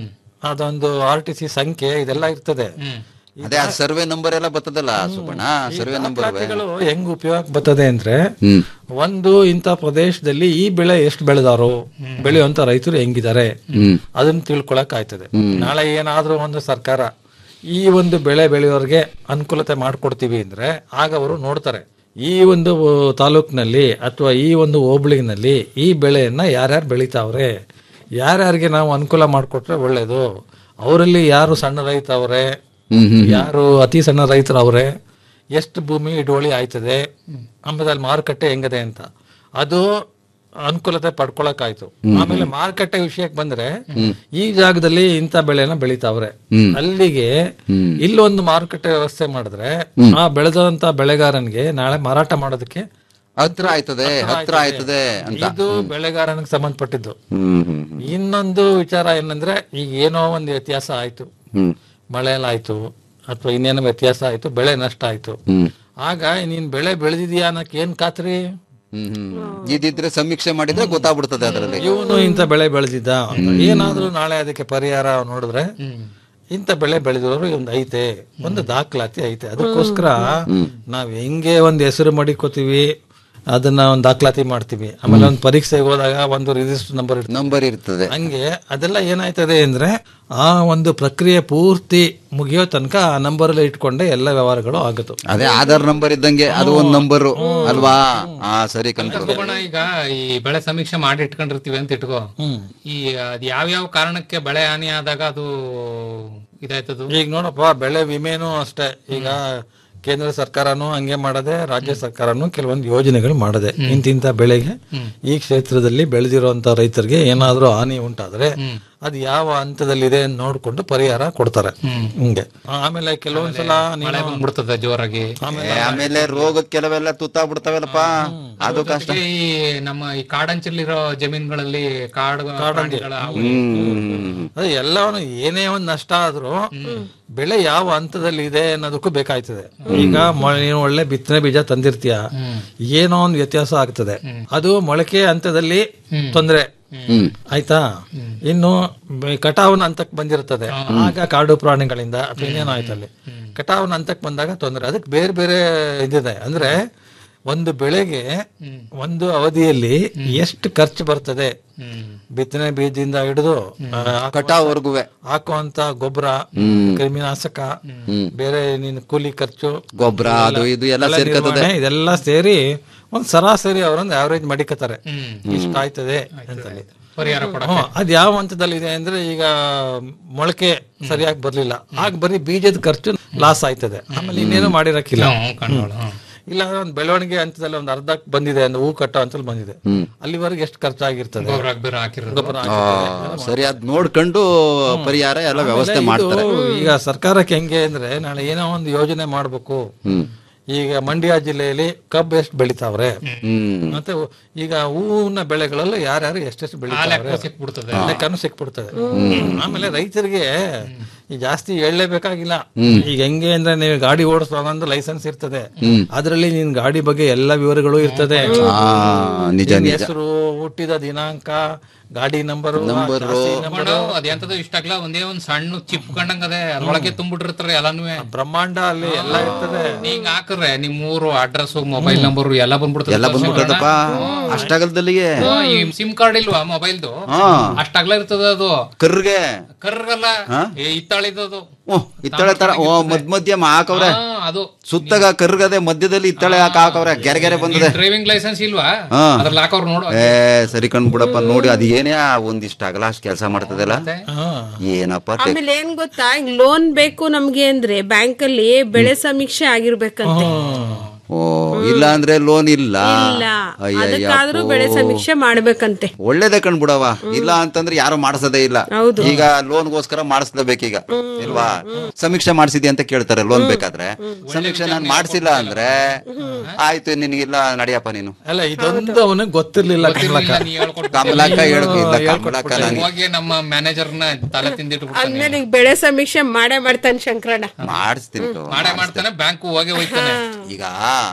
ಅದೊಂದು ಆರ್ ಟಿ ಸಿ ಸಂಖ್ಯೆ ಇದೆಲ್ಲ ಇರ್ತದೆ ಅದೇ ಆ ಸರ್ವೆ ನಂಬರ್ ಎಲ್ಲ ಬರ್ತದಲ್ಲ ಸುಬ್ಬಣ್ಣ ಸರ್ವೆ ನಂಬರ್ ದಾಖಲಾತಿಗಳು ಹೆಂಗ್ ಉಪಯೋಗ ಬರ್ತದೆ ಅಂದ್ರೆ ಹ್ಮ್ ಒಂದು ಇಂಥ ಪ್ರದೇಶದಲ್ಲಿ ಈ ಬೆಳೆ ಎಷ್ಟು ಬೆಳೆದಾರು ಬೆಳೆಯುವಂತ ರೈತರು ಹೆಂಗಿದ್ದಾರೆ ಹ್ಮ್ ಅದನ್ನ ತಿಳ್ಕೊಳಕ್ ಆಯ್ತದೆ ನಾಳೆ ಏನಾದ್ರೂ ಒಂದು ಸರ್ಕಾರ ಈ ಒಂದು ಬೆಳೆ ಬೆಳೆಯೋರ್ಗೆ ಅನುಕೂಲತೆ ಮಾಡ್ಕೊಡ್ತೀವಿ ಅಂದ್ರೆ ಆಗ ಅವರು ನೋಡ್ತಾರೆ ಈ ಒಂದು ತಾಲೂಕಿನಲ್ಲಿ ಅಥವಾ ಈ ಒಂದು ಹೋಬಳಿನಲ್ಲಿ ಈ ಬೆಳೆಯನ್ನ ಯಾರ್ಯಾರು ಬೆಳಿತಾವ್ರೆ ಯಾರ್ಯಾರಿಗೆ ನಾವು ಅನುಕೂಲ ಮಾಡಿಕೊಟ್ರೆ ಒಳ್ಳೇದು ಅವರಲ್ಲಿ ಯಾರು ಸಣ್ಣ ರೈತ ಅವರೇ ಹ್ಮ್ ಹ್ಮ್ ಯಾರು ಅತಿ ಸಣ್ಣ ರೈತರು ಅವರೇ ಎಷ್ಟು ಭೂಮಿ ಹಿಡುವಳಿ ಆಯ್ತದೆ ಆಮೇಲೆ ಅಲ್ಲಿ ಮಾರುಕಟ್ಟೆ ಹೆಂಗದೆ ಅಂತ ಅದು ಅನುಕೂಲತೆ ಪಡ್ಕೊಳಕಾಯ್ತು ಆಮೇಲೆ ಮಾರುಕಟ್ಟೆ ವಿಷಯಕ್ಕೆ ಬಂದ್ರೆ ಈ ಜಾಗದಲ್ಲಿ ಇಂಥ ಬೆಳೆನ ಬೆಳಿತಾವ್ರೆ ಅಲ್ಲಿಗೆ ಇಲ್ಲೊಂದು ಮಾರುಕಟ್ಟೆ ವ್ಯವಸ್ಥೆ ಮಾಡಿದ್ರೆ ಆ ಬೆಳೆದಂತ ಬೆಳೆಗಾರನಿಗೆ ನಾಳೆ ಮಾರಾಟ ಮಾಡೋದಕ್ಕೆ ಹತ್ರ ಆಯ್ತದೆ ಹತ್ರ ಆಯ್ತದೆ ಅಂತ ಇದು ಬೆಳೆಗಾರನಿಗೆ ಸಂಬಂಧಪಟ್ಟಿದ್ದು ಹ್ಮ್ ಹ್ಮ್ ಹ್ಮ್. ಇನ್ನೊಂದು ವಿಚಾರ ಏನಂದ್ರೆ ಈಗ ಏನೋ ಒಂದು ವ್ಯತ್ಯಾಸ ಆಯ್ತು ಹ್ಮ್ ಮಳೆಯಲ್ಲಾಯ್ತು ಅಥವಾ ಇನ್ನೇನೋ ವ್ಯತ್ಯಾಸ ಆಯ್ತು ಬೆಳೆ ನಷ್ಟ ಆಯ್ತು ಹ್ಮ್ ಆಗ ನೀನ್ ಬೆಳೆ ಬೆಳೆದಿದ್ಯಾ ಅನ್ನಕ್ ಏನ್ ಖಾತ್ರಿ ಹ್ಮ್ ಹ್ಮ್ ಇದಿದ್ರೆ ಸಮೀಕ್ಷೆ ಮಾಡಿದ್ರೆ ಗೊತ್ತಾಗ್ಬಿಡ್ತದೆ ಅದರಲ್ಲಿ ಇವನು ಇಂಥ ಬೆಳೆ ಬೆಳೆದಿದ್ದ ಅಂತ. ಏನಾದ್ರೂ ನಾಳೆ ಅದಕ್ಕೆ ಪರಿಹಾರ ನೋಡಿದ್ರೆ ಇಂಥ ಬೆಳೆ ಬೆಳೆದವರು ಒಂದು ಐತೆ ಒಂದು ದಾಖಲಾತಿ ಐತೆ ಅದಕ್ಕೋಸ್ಕರ ನಾವ್ ಹೆಂಗೆ ಒಂದ್ ಹೆಸರು ಮಡಿಕೋತೀವಿ ಅದನ್ನ ಒಂದು ದಾಖಲಾತಿ ಮಾಡ್ತೀವಿ ಆಮೇಲೆ ಒಂದು ಪರೀಕ್ಷೆಗೆ ಹೋದಾಗ ಒಂದು ರಿಜಿಸ್ಟರ್ ನಂಬರ್ ಇರ್ತದೆ ನಂಬರ್ ಇರ್ತದೆ ಹಂಗೆ ಅದೆಲ್ಲ ಏನಾಯ್ತದೆ ಅಂದ್ರೆ ಆ ಒಂದು ಪ್ರಕ್ರಿಯೆ ಪೂರ್ತಿ ಮುಗಿಯೋ ತನಕ ಆ ನಂಬರ್ ಅಲ್ಲಿ ಇಟ್ಕೊಂಡೆ ಎಲ್ಲ ವ್ಯವಹಾರಗಳು ಆಗುತ್ತೆ ಅದೇ ಆಧಾರ್ ನಂಬರ್ ಇದ್ದಂಗೆ ಅದು ಒಂದ್ ನಂಬರ್ ಅಲ್ವಾ ಹಾ ಸರಿ ಕನ್ಫರ್ಮ್ ಸುಬ್ಬಣ್ಣ ಈಗ ಈ ಬೆಳೆ ಸಮೀಕ್ಷೆ ಮಾಡಿ ಇಟ್ಕೊಂಡಿರ್ತೀವಿ ಅಂತ ಇಟ್ಕೋ ಈ ಅದ್ ಯಾವ್ಯಾವ ಕಾರಣಕ್ಕೆ ಬೆಳೆ ಹಾನಿ ಆದಾಗ ಅದು ಇದಾಯ್ತದು ಈಗ ನೋಡಪ್ಪ ಬೆಳೆ ವಿಮೆನೂ ಅಷ್ಟೇ ಈಗ ಕೇಂದ್ರ ಸರ್ಕಾರನು ಹಂಗೆ ಮಾಡದೆ ರಾಜ್ಯ ಸರ್ಕಾರನು ಕೆಲವೊಂದು ಯೋಜನೆಗಳು ಮಾಡದೆ ಇಂತಿಂತ ಬೆಳೆಗೆ ಈ ಕ್ಷೇತ್ರದಲ್ಲಿ ಬೆಳೆದಿರುವಂತ ರೈತರಿಗೆ ಏನಾದ್ರೂ ಹಾನಿ ಉಂಟಾದ್ರೆ ಅದು ಯಾವ ಹಂತದಲ್ಲಿದೆ ಅಂತ ನೋಡ್ಕೊಂಡು ಪರಿಹಾರ ಕೊಡ್ತಾರೆ ಹಿಂಗೆ ಆಮೇಲೆ ಕೆಲವೊಂದ್ಸಲ ಮಳೆ ನೀನು ಬಂದ್ಬಿಡ್ತದೆ ಜೋರಾಗಿ ಏ, ಆಮೇಲೆ ರೋಗ ಕೆಲವೆಲ್ಲ ತುತ್ತಾ ಬಿಡ್ತಾವಲ್ಲಪ್ಪ ಅದು ಕಷ್ಟ ಜೊತೆಗೆ ಈ ನಮ್ಮ ಈ ಕಾಡಂಚಲ್ಲಿರೋ ಜಮೀನುಗಳಲ್ಲಿ ಕಾಡು ಪ್ರಾಣಿಗಳ ಹಾವಳಿ. ಹ್ಮ್ ಅದೇ ಎಲ್ಲವನ್ನು ಏನೇ ಒಂದ್ ನಷ್ಟ ಆದ್ರೂ ಬೆಳೆ ಯಾವ ಹಂತದಲ್ಲಿ ಇದೆ ಅನ್ನೋದಕ್ಕೂ ಬೇಕಾಯ್ತದೆ ಈಗ ಮೊಳೆ- ನೀನು ಒಳ್ಳೆ ಬಿತ್ತನೆ ಬೀಜ ತಂದಿರ್ತೀಯ ಏನೋ ಒಂದು ವ್ಯತ್ಯಾಸ ಆಗ್ತದೆ ಅದು ಮೊಳಕೆ ಹಂತದಲ್ಲಿ ತೊಂದ್ರೆ ಆಯ್ತಾ ಇನ್ನು ಬೆ- ಕಟಾವಿನ ಹಂತಕ್ಕೆ ಬಂದಿರ್ತದೆ ಆಗ ಕಾಡು ಪ್ರಾಣಿಗಳಿಂದ ಅಥವಾ ಇನ್ನೇನೋ ಆಯ್ತಲ್ಲಿ ಕಟಾವಿನ ಹಂತಕ್ಕೆ ಬಂದಾಗ ತೊಂದರೆ ಅದಕ್ಕೆ ಬೇರೆ ಬೇರೆ ಇದಿದೆ ಅಂದ್ರೆ ಒಂದು ಬೆಳೆಗೆ ಒಂದು ಅವಧಿಯಲ್ಲಿ ಎಷ್ಟು ಖರ್ಚು ಬರ್ತದೆ ಬಿತ್ತನೆ ಬೀಜದಿಂದ ಹಿಡಿದು ಕಟಾವರ್ಗುವೆ ಹಾಕುವಂತ ಗೊಬ್ಬರ ಕ್ರಿಮಿನಾಶಕ ಬೇರೆ ನೀನು ಕೂಲಿ ಖರ್ಚು ಗೊಬ್ಬರ ಅದು ಇದು ಎಲ್ಲ ಎಲ್ಲ ಸೇರ್ಕತದೆ ನಿರ್ವಹಣೆ, ಇದೆಲ್ಲ ಸೇರಿ ಒಂದ್ ಸರಾಸರಿ ಅವರೊಂದು ಆವರೇಜ್ ಮಡಿಕತಾರೆ ಇಷ್ಟ ಆಯ್ತದೆ ಅಂತೇಳಿ ಪರಿಹಾರ ಕೊಡ ಹ್ಮ್, ಅದ್ ಯಾವ ಹಂತದಲ್ಲಿ ಇದೆ ಅಂದ್ರೆ ಈಗ ಮೊಳಕೆ ಸರಿಯಾಗಿ ಬರ್ಲಿಲ್ಲ ಆಗ ಬರೀ ಬೀಜದ ಖರ್ಚು ಲಾಸ್ ಆಯ್ತದೆ ಆಮೇಲೆ ಇನ್ನೇನು ಮಾಡಿರಕ್ಕಿಲ್ಲ ಕಂಡೋಳು ಇಲ್ಲ ಒಂದ್ ಬೆಳವಣಿಗೆ ಹಂತದಲ್ಲಿ ಒಂದ್ ಅರ್ಧಕ್ ಬಂದಿದೆ ಅಂದ್ರೆ ಹೂ ಕಟ್ಟೋ ಹಂತದಲ್ಲಿ ಬಂದಿದೆ ಅಲ್ಲಿವರೆಗೆ ಎಷ್ಟು ಖರ್ಚಾಗಿರ್ತದೆ ಗೊಬ್ಬರ ಬೇರೆ ಹಾಕಿರೋದು ಗೊಬ್ಬರ ಆ, ಸರಿ ಅದ್ ನೋಡ್ಕೊಂಡು ಪರಿಹಾರ ಎಲ್ಲ ವ್ಯವಸ್ಥೆ ಆಮೇಲೆ ಇದು ಮಾಡ್ತಾರೆ ಈಗ ಸರ್ಕಾರಕ್ಕೆ ಹೆಂಗೆ ಅಂದ್ರೆ ನಾಳೆ ಏನೋ ಒಂದು ಯೋಜನೆ ಮಾಡ್ಬೇಕು ಈಗ ಮಂಡ್ಯ ಜಿಲ್ಲೆಯಲ್ಲಿ ಕಬ್ಬು ಎಷ್ಟು ಬೆಳಿತಾವ್ರೆ ಹ್ಮ್ ಮತ್ತೆ ಈಗ ಹೂವಿನ ಬೆಳೆಗಳಲ್ಲೂ ಯಾರ್ಯಾರು ಎಷ್ಟೆಷ್ಟು ಬೆಳಿತಾವ್ರೆ ಸಿಕ್ಬಿಡ್ತದೆ ಲೆಕ್ಕನೂ ಸಿಕ್ಬಿಡ್ತದೆ ಆಮೇಲೆ ರೈತರಿಗೆ ಈ ಜಾಸ್ತಿ ಹೇಳಲೇಬೇಕಾಗಿಲ್ಲ ಈಗ ಹೆಂಗೆ ಅಂದ್ರೆ ನೀವು ಗಾಡಿ ಓಡಿಸುವಾಗ ಒಂದು ಲೈಸೆನ್ಸ್ ಇರ್ತದೆ ಅದ್ರಲ್ಲಿ ನಿನ್ ಗಾಡಿ ಬಗ್ಗೆ ಎಲ್ಲ ವಿವರಗಳು ಇರ್ತದೆ ಆ ನಿಜ ನಿನ್ ನಿಜ ಹೆಸರು ಹುಟ್ಟಿದ ದಿನಾಂಕ ಗಾಡಿ ನಂಬರು ತಗೊಂಡು ಅದೆಂತದು ಇಷ್ಟ ಆಗ್ಲ ಒಂದೇ ಒಂದ್ ಸಣ್ಣ ಚಿಪ್ ಕಂಡಂಗದೆ ಅದ್ರೊಳಗೆ ತುಂಬಿಟ್ಟಿರ್ತಾರೆ ಎಲ್ಲಾನು ಬ್ರಹ್ಮಾಂಡ ಅಲ್ಲಿ ಎಲ್ಲ ಇರ್ತದೆ ಹಿಂಗ್ ಹಾಕ್ರೆ ನಿಮ್ ಊರು ಅಡ್ರೆಸ್ ಮೊಬೈಲ್ ನಂಬರ್ ಎಲ್ಲ ಬಂದ್ಬಿಡ್ತದೆ ಎಲ್ಲ ಬಂದ್ಬಿಟ್ಟದಪ್ಪ ಅಷ್ಟಾಗಲ್ದಲ್ಲಿಗೆ ಹ್ಮ್, ಈ ಸಿಮ್ ಕಾರ್ಡ್ ಇಲ್ವಾ ಮೊಬೈಲ್ದು ಹಾ ಅಷ್ಟಾಗ್ಲ ಇರ್ತದ ಅದು ಕರ್ಗೆ ಕರ್ಗಲ್ಲ ಏ ಇತ್ತಾಳಿದದು ಓ ಇತ್ತಳೆ ತರ ಓ ಮದ್ ಮಧ್ಯ ಹಾಕವ್ರೆ ಹಾ ಅದು ಸುತ್ತಾಗ ಕರ್ಗದೆ ಮಧ್ಯದಲ್ಲಿ ಇತ್ತಳೆ ಹಾಕ ಹಾಕವ್ರೆ ಗೆರೆ ಗೆರೆ ಬಂದದೆ ಡ್ರೈವಿಂಗ್ ಲೈಸೆನ್ಸ್ ಇಲ್ವಾ ಹಾ. ಅದ್ರಲ್ಲಿ ಹಾಕೋರ್ ನೋಡು ಏ ಸರಿ ಕಣ್ ಬಿಡಪ್ಪ ನೋಡಿ ಅದು ಏನೇ ಒಂದಿಷ್ಟ ಆಗಲ್ಲ ಅಷ್ಟು ಕೆಲಸ ಮಾಡ್ತದಲ್ಲ ಏನಪ್ಪ ಟೆ- ಆಮೇಲೆ ಏನ್ ಗೊತ್ತಾ ಲೋನ್ ಬೇಕು ನಮ್ಗೆ ಅಂದ್ರೆ ಬ್ಯಾಂಕ್ ಅಲ್ಲಿ ಬೆಳೆ ಸಮೀಕ್ಷೆ ಆಗಿರ್ಬೇಕಂತೆ ಓ ಇಲ್ಲ ಅಂದ್ರೆ ಲೋನ್ ಇಲ್ಲ ಇಲ್ಲ ಅಯ್ಯಯ್ಯಪ್ಪೋ. ಅದಕ್ಕಾದ್ರೂ ಬೆಳೆ ಸಮೀಕ್ಷೆ ಮಾಡ್ಬೇಕಂತೆ ಒಳ್ಳೇದೇ ಕಣ್ ಬಿಡವ ಇಲ್ಲ ಅಂತಂದ್ರೆ ಯಾರು ಮಾಡಿಸೋದೇ ಇಲ್ಲ ಈಗ ಲೋನ್ಗೋಸ್ಕರ ಮಾಡಿಸ್ಲೇಬೇಕೀಗ ಇಲ್ವಾ ಸಮೀಕ್ಷೆ ಮಾಡಿಸಿದ್ಯಾ ಅಂತ ಕೇಳ್ತಾರೆ ಲೋನ್ ಬೇಕಾದ್ರೆ ಸಮೀಕ್ಷೆ ನಾನು ಮಾಡಿಸಿಲ್ಲ ಅಂದ್ರೆ ಆಯ್ತು ನಿನಗಿಲ್ಲ ನಡಿಯಪ್ಪ ನೀನು ಅಲ್ಲ ಇದೊಂದು ಅವನಿಗೆ ಗೊತ್ತಿರ್ಲಿಲ್ಲ ಕಮಲಕ್ಕ ನೀ ಹೇಳ್ಕೊಟ್ಟು ಕಮಲಕ್ಕ ಹೇಳಕ್ ಇಲ್ಲ ಕಮಲಕ್ಕ ನಾನು ಹೋಗಿ ನಮ್ಮ ಮ್ಯಾನೇಜರ್ನ ತಲೆ ತಿಂದಿಟ್ಟು ಆದ್ಮೇಲೆ ಈಗ ಬೆಳೆ ಸಮೀಕ್ಷೆ ಮಾಡೇ ಮಾಡ್ತಾನೆ ಶಂಕರಣ್ಣ ಮಾಡಿಸ್ತೀನಿ ಕಣವ್ವ. ಮಾಡೇ ಮಾಡ್ತಾನೆ ಬ್ಯಾಂಕ್ ಹೋಗಿ ಹೋಯ್ತಾನೆ ಈಗ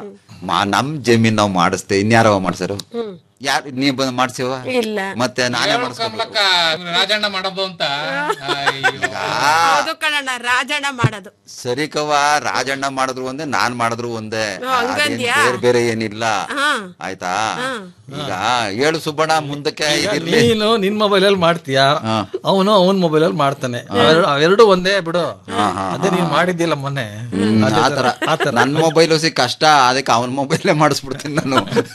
ಮಾ ನಮ್ ಜಮೀನ್ ನಾವ್ ಮಾಡಿಸ್ತೆ ಇನ್ಯಾರವ ಮಾಡ್ಸರು ಯಾರು ನೀ ಬಂದ್ ಮಾಡ್ಸಿವ ಇಲ್ಲ ಮತ್ತೆ ನಾನೇ ಮಾಡಿಸ್ಬೇಕು ಕಮಲಕ್ಕ ರಾಜಣ್ಣ ಮಾಡೋದು ಅಂತ ಅಯ್ಯೋ. ಹೌದು ಕಣಣ್ಣ ರಾಜಣ್ಣ ಮಾಡೋದು ಸರಿ ಕವ ರಾಜಣ್ಣ ಮಾಡಿದ್ರು ಒಂದೇ ನಾನ್ ಮಾಡಿದ್ರು ಒಂದೇ ಅದೇನ್ ಹಂಗಂದ್ಯಾ? ಬೇರೆ ಬೇರೆ ಏನಿಲ್ಲ ಹಾ ಆಯ್ತಾ ಈಗ ಹೇಳು ಸುಬ್ಬಣ್ಣ ಮುಂದಕ್ಕೆ ಇದಿರ್ಲಿ ನೀನು ನಿನ್ ಮೊಬೈಲ್ ಅಲ್ಲಿ ಮಾಡ್ತೀಯಾ ಅವನು ಅವನ್ ಮೊಬೈಲ್ ಅಲ್ಲಿ ಮಾಡ್ತಾನೆ ಅವೆರಡು- ಅವೆರಡು ಒಂದೇ ಬಿಡು ಅದೇ ನೀನ್ ಮಾಡಿದ್ದಿಲ್ಲ ಮೊನ್ನೆ ಅದೇ ಆತರ ಆತರ ನನ್ ಮೊಬೈಲ್ ಸಿ ಕಷ್ಟ ಅದಕ್ಕೆ ಅವನ್ ಮೊಬೈಲೇ ಮಾಡಿಸ್ಬಿಡ್ತೀನಿ ನಾನು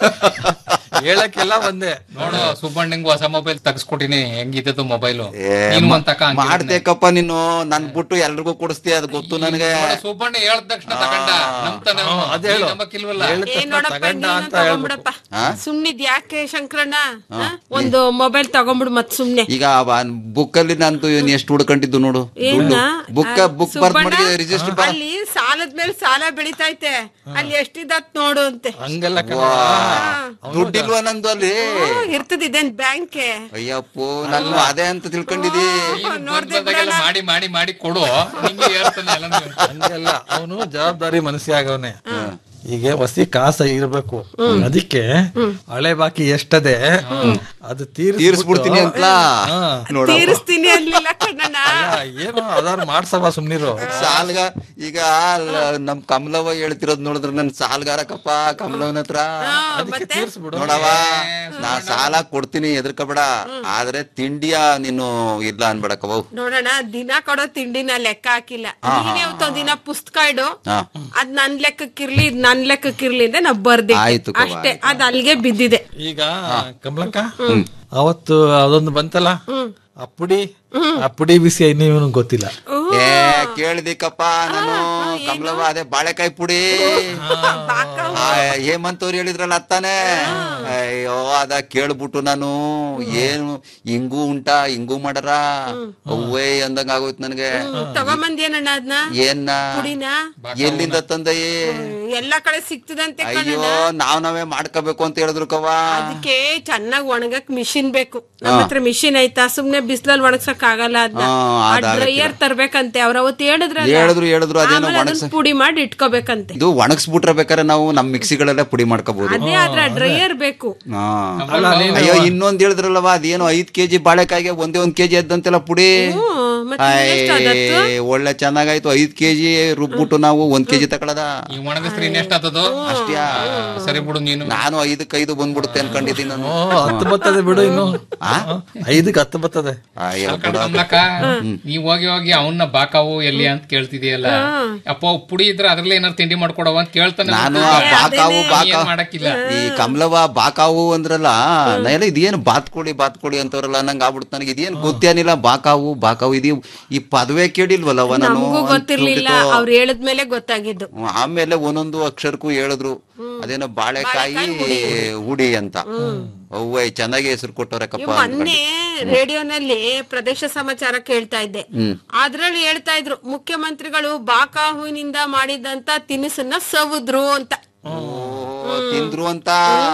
ಹೇಳಕ್ಕೆಲ್ಲ ಒಂದೇ ನೋಡು ಸುಬ್ಬಣ್ಣಂಗ್ ಹೊಸ ಮೊಬೈಲ್ ತಗ್ಸ್ಕೊಟ್ಟಿನಿ ಹೆಂಗಿದ್ದು ಮೊಬೈಲ್ ಏ, ನೀನು ಒಂದ್ ತಕ ಹಂಗಿದ್ರೆ. ಮಾಡ್ತೇಕಪ್ಪ ನೀನು ನನ್ ಬಿಟ್ಟು ಎಲ್ರಿಗೂ ಕೊಡಿಸ್ತೀಯ ಅದು ಗೊತ್ತು ನನಗೆ ನೋಡು, ಸುಬ್ಬಣ್ಣ ಹೇಳ್ದ ತಕ್ಷಣ ತಗೊಂಡ ನಂಬ್ತಾನೆ ಅವ್ನು. ಅದೇ ಹೇಳು. ನೀನ್ ನಂಬಕ್ಕಿಲ್ವಲ್ಲ ಹೇಳಿದ ಏ ತಕ್ಷಣ ನೋಡಪ್ಪ ತಗಂಡ ನೀನು ಅಂತ ತಗೊಂಡ್ಬಿಡಪ್ಪ ಸುಮ್ನಿದ್ ಯಾಕೆ ಶಂಕರಣ್ಣ ಹಾ? ಒಂದು ಮೊಬೈಲ್ ತಗೊಂಡ್ಬಿಡು ಮತ್ ಸುಮ್ನೆ ಈಗ ಬುಕ್ ಅಲ್ಲಿ ನಂದು ಏನ್ ಎಷ್ಟು ಹುಡ್ಕೊಂಡಿದ್ದು ನೋಡು ಏನ ಬುಕ್ ಬುಕ್ ಬರ್ದ್ ಮಾಡಿ ರಿಜಿಸ್ಟರ್ ಅಲ್ಲಿ ಸಾಲದ ಮೇಲೆ ಸಾಲ ಬೆಳಿತೈತೆ ಅಲ್ಲಿ ಎಷ್ಟಿದತ್ ನೋಡು ಅಂತೆ ಹಂಗೆಲ್ಲ ಕಣ. ದುಡ್ಡಿಲ್ವಾ ನಂದು ಅಲ್ಲಿ ಇರ್ತದ ಇದೇನ್ ಬ್ಯಾಂಕೆ ಅಯ್ಯಪ್ಪೋ ನಾನು ಅದೇ ಅಂತ ತಿಳ್ಕೊಂಡಿದಿ ನೀನು ಬಂದಾಗೆಲ್ಲ ಮಾಡಿ ಮಾಡಿ ಮಾಡಿ ಕೊಡು ನಿಂಗೆ ಹೇಳ್ತಾನೆ ಎಲ್ಲನೂ. ಹಂಗೆಲ್ಲ ಅವನು ಜವಾಬ್ದಾರಿ ಮನಸ್ಸಿ ಆಗವನೆ ಈಗ ವಸಿ ಕಾಸ ಇರ್ಬೇಕು ಅದಕ್ಕೆ ಹಳೆ ಬಾಕಿ ಎಷ್ಟದೆ ಅದು ತೀರ್ಸ್ಬಿಟ್ಟು- ತೀರ್ಸ್ಬಿಡ್ತೀನಿ ಅಂತ ಹಾ. ನೋಡ ತೀರಿಸ್ತೀನಿ ಅನ್ಲಿಲ್ಲ ಕಣ್ಣಣ್ಣ ಅಲ್ಲ, ಏನೋ ಅದಾರು ಮಾಡ್ಸವ ಸುಮ್ನಿರು ಸಾಲ್ಗ ಈಗ ಲ- ನಮ್ ಕಮಲವ್ವ ಹೇಳ್ತಿರೋದ್ ನೋಡಿದ್ರೆ ನನ್ ಸಾಲ್ಗಾರಕಪ್ಪ ಕಮಲವನ ಹತ್ರ ಅದಕ್ಕೆ ತೀರ್ಸ್ಬಿಡು ನೋಡವ ನಾ ಸಾಲ ಕೊಡ್ತೀನಿ ಎದ್ರಕಬೇಡ ಆದ್ರೆ ತಿಂಡಿಯ ನೀನು ಇಲ್ಲ ಅನ್ಬೇಡಕವ ನೋಡೋಣ ದಿನ ಕೊಡೋ ತಿಂಡಿನ ಲೆಕ್ಕ ಹಾಕಿಲ್ಲ ನೀನೇ ಅವತ್ತೊಂದ್ ದಿನ ಪುಸ್ತಕ ಇಡು ಹಾ. ಅದ್ ನನ್ ಲೆಕ್ಕಕ್ಕಿರ್ಲಿ ಇದ್ ನನ್ ಲೆಕ್ಕಕ್ಕಿರ್ಲಿ ಅಂತ ನಾವ್ ಬರ್ದಿ ಆಯ್ತು ಕವ್ವ, ಅಷ್ಟೇ ಅದ್ ಅಲ್ಲಿಗೆ ಬಿದ್ದಿದೆ ಈಗ ಕಮಲಕ್ಕ ಅವತ್ತು ಅದೊಂದು ಬಂತಲ್ಲ ಆ ಪುಡಿ ಆ ಪುಡಿ ಬಿಸಿ ಇನ್ನು ಇವನು ಗೊತ್ತಿಲ್ಲ ಏ ಕೇಳಿದಿಕ್ಕಪ್ಪ ನಾನು ಕಮಲವ್ವ ಅದೇ ಬಾಳೆಕಾಯಿ ಪುಡಿ ಆ, ಹೇಮಂತ್ ಅವ್ರು ಹೇಳಿದ್ರಲ್ಲ ಅತ್ತಾನೆ ಅಯ್ಯೋ ಅದ ಕೇಳ್ಬಿಟ್ಟು ನಾನು ಏನು ಹಿಂಗೂ ಉಂಟಾ ಹಿಂಗೂ ಮಾಡರ ಅವ್ವೇ ಅಂದಂಗ ಆಗೋಯ್ತು ನನಗೆ ತಗೊಂಬಂದೇನಣ್ಣ ಅದನ್ನ ಏನ್ನ ಪುಡಿನ ಎಲ್ಲಿಂದ ತಂದಯಿ ಎಲ್ಲಾ ಕಡೆ ಸಿಕ್ತದಂತೆ ಅಯ್ಯೋ ನಾವ್ ನಾವೇ ಮಾಡ್ಕೋಬೇಕು ಅಂತ ಹೇಳಿದ್ರು ಕವ್ವ ಅದಕ್ಕೆ ಚೆನ್ನಾಗ್ ಒಣಗಕ್ ಮಿಷಿನ್ ಬೇಕು ನಮ್ಮ ಹತ್ರ ಮಿಷಿನ್ ಐತಾ ಸುಮ್ನೆ ಬಿಸ್ಲಲ್ಲಿ ಒಣಗ್ಸಕ್ ಆಗಲ್ಲ ಅದನ್ನ ಹಾ, ಆ ಅದಾಗತ್ತಿಲ್ಲ. ಡ್ರೈಯರ್ ತರ್ಬೇಕಂತೆ ಅವ್ರ ಅವತ್ತು ಹೇಳಿದ್ರಲ್ಲ ಹೇಳಿದ್ರು ಹೇಳಿದ್ರು ಅದೇನೋ ಆಮೇಲೆ ಅದನ್ನ ಒಣಗ್ಸ ಪುಡಿ ಮಾಡಿ ಇಟ್ಕೋಬೇಕಂತೆ ಇದು ಒಣಗಿಸ್ಬಿಟ್ರೆ ಬೇಕಾದ್ರೆ ನಾವು ನಮ್ ಮಿಕ್ಸಿಗಳೆಲ್ಲ ಪುಡಿ ಮಾಡ್ಕೋಬಹುದು ಅದೇ ಆದ್ರ ಡ್ರೈಯರ್ ಬೇಕು ಹಾ ಅಯ್ಯೋ ಇನ್ನೊಂದ್ ಹೇಳಿದ್ರಲ್ಲವ ಅದೇನೋ ಐದ್ ಕೆಜಿ ಬಾಳೆಕಾಯಿಗೆ ಒಂದೇ ಒಂದ್ ಕೆಜಿ ಎದ್ದಂತೆಲ್ಲ ಪುಡಿ ಹ್ಮ್, ಮತ್ತೆ ಇನ್ನೆಷ್ಟ್ ಅದತ್ತು? ಆಯ್, ಒಳ್ಳೆ ಚೆನ್ನಾಗಾಯ್ತು ಐದ್ ಕೆಜಿ ರುಬ್ಬಿಟ್ಟು ನಾವು ಒಂದ್ ಕೆಜಿ ತಗೊಳದ ಈ ಒಣಗಿಸ್ರಿ ಇನ್ನೆಷ್ಟಾತದು ಅಷ್ಟ್ಯಾ ಸರಿ ಬಿಡು ನೀನು ನಾನು ಐದಕ್ಕೆ ಐದು ಬಂದ್ಬಿಡುತ್ತೆ ಅನ್ಕೊಂಡಿದ್ದೀನಿ ನಾನು ಓ ಹತ್ತು ಬರ್ತದೆ ಬಿಡು ಇನ್ನು ಐದಕ್ಕೆ ಹತ್ತು ಬರ್ತದೆ ಅಯ್ಯೋ ಕಣ್ ಕಮಲಕ್ಕ ನೀವ್ ಹೋಗಿ ಹೋಗಿ ಅವನ್ನ ಬಾಕಾವು ಎಲ್ಲಿ ಅಂತ ಕೇಳ್ತಿದೀಯಲ್ಲ ಅಪ್ಪ ಅವ್ ಪುಡಿ ಇದ್ರೆ ಅದ್ರಲ್ಲೇ ಏನಾರು ತಿಂಡಿ ಮಾಡ್ಕೊಡವ ಅಂತ ಕೇಳ್ತಾನೆ ನಾನು ಬಿಟ್ಟು ಆ ಬಾಕಾವು ನೀ ಬಾಕ ಏನ್ ಮಾಡಕ್ಕಿಲ್ಲ ಈ ಕಮಲವ ಬಾಕಾವು ಅಂದ್ರಲ್ಲ ನಾ ಎಲ್ಲ ಇದೇನು ಬಾತ್ಕೋಳಿ ಬಾತ್ಕೋಳಿ ಅಂತವ್ರಲ್ಲ ನಂಗೆ ಆಗ್ಬಿಡ್ತು ನನಗೆ ಇದೇನು ಗೊತ್ತೇನಿಲ್ಲ ಬಾಕಾವು ಬಾಕಾವು ಇದು ಈ ಪದವೇ ಕೇಳಿಲ್ವಲ್ಲವ ನಾನು ನಮಗೂ ಗೊತ್ತಿರ್ಲಿಲ್ಲ ಅಂದ್ಬಿಟ್ಟು. ಅವ್ರು ಹೇಳಿದ್ಮೇಲೆ ಗೊತ್ತಾಗಿದ್ದು ಹ್ಮ್, ಆಮೇಲೆ ಒಂದೊಂದು ಅಕ್ಷರಕ್ಕೂ ಹೇಳಿದ್ರು ಅದೇನೋ ಬಾಳೆಕಾಯಿ ಹುಡಿ ಅಂತ ಅವ್ವೇ ಚೆನ್ನಾಗಿ ಹೆಸರು ಕೊಟ್ಟವ್ರಕ್ಕಪ್ಪ ಮೊನ್ನೆ ರೇಡಿಯೋನಲ್ಲಿ ಪ್ರದೇಶ ಸಮಾಚಾರ ಕೇಳ್ತಾ ಇದ್ದೆ ಅದ್ರಲ್ಲಿ ಹೇಳ್ತಾ ಇದ್ರು ಮುಖ್ಯಮಂತ್ರಿಗಳು ಬಾಕಾ ಹೂವಿನಿಂದ ಮಾಡಿದಂತ ತಿನಿಸನ್ನ ಸವುದ್ರು ಅಂತ ತಿಂದ್ರು ಅಂತ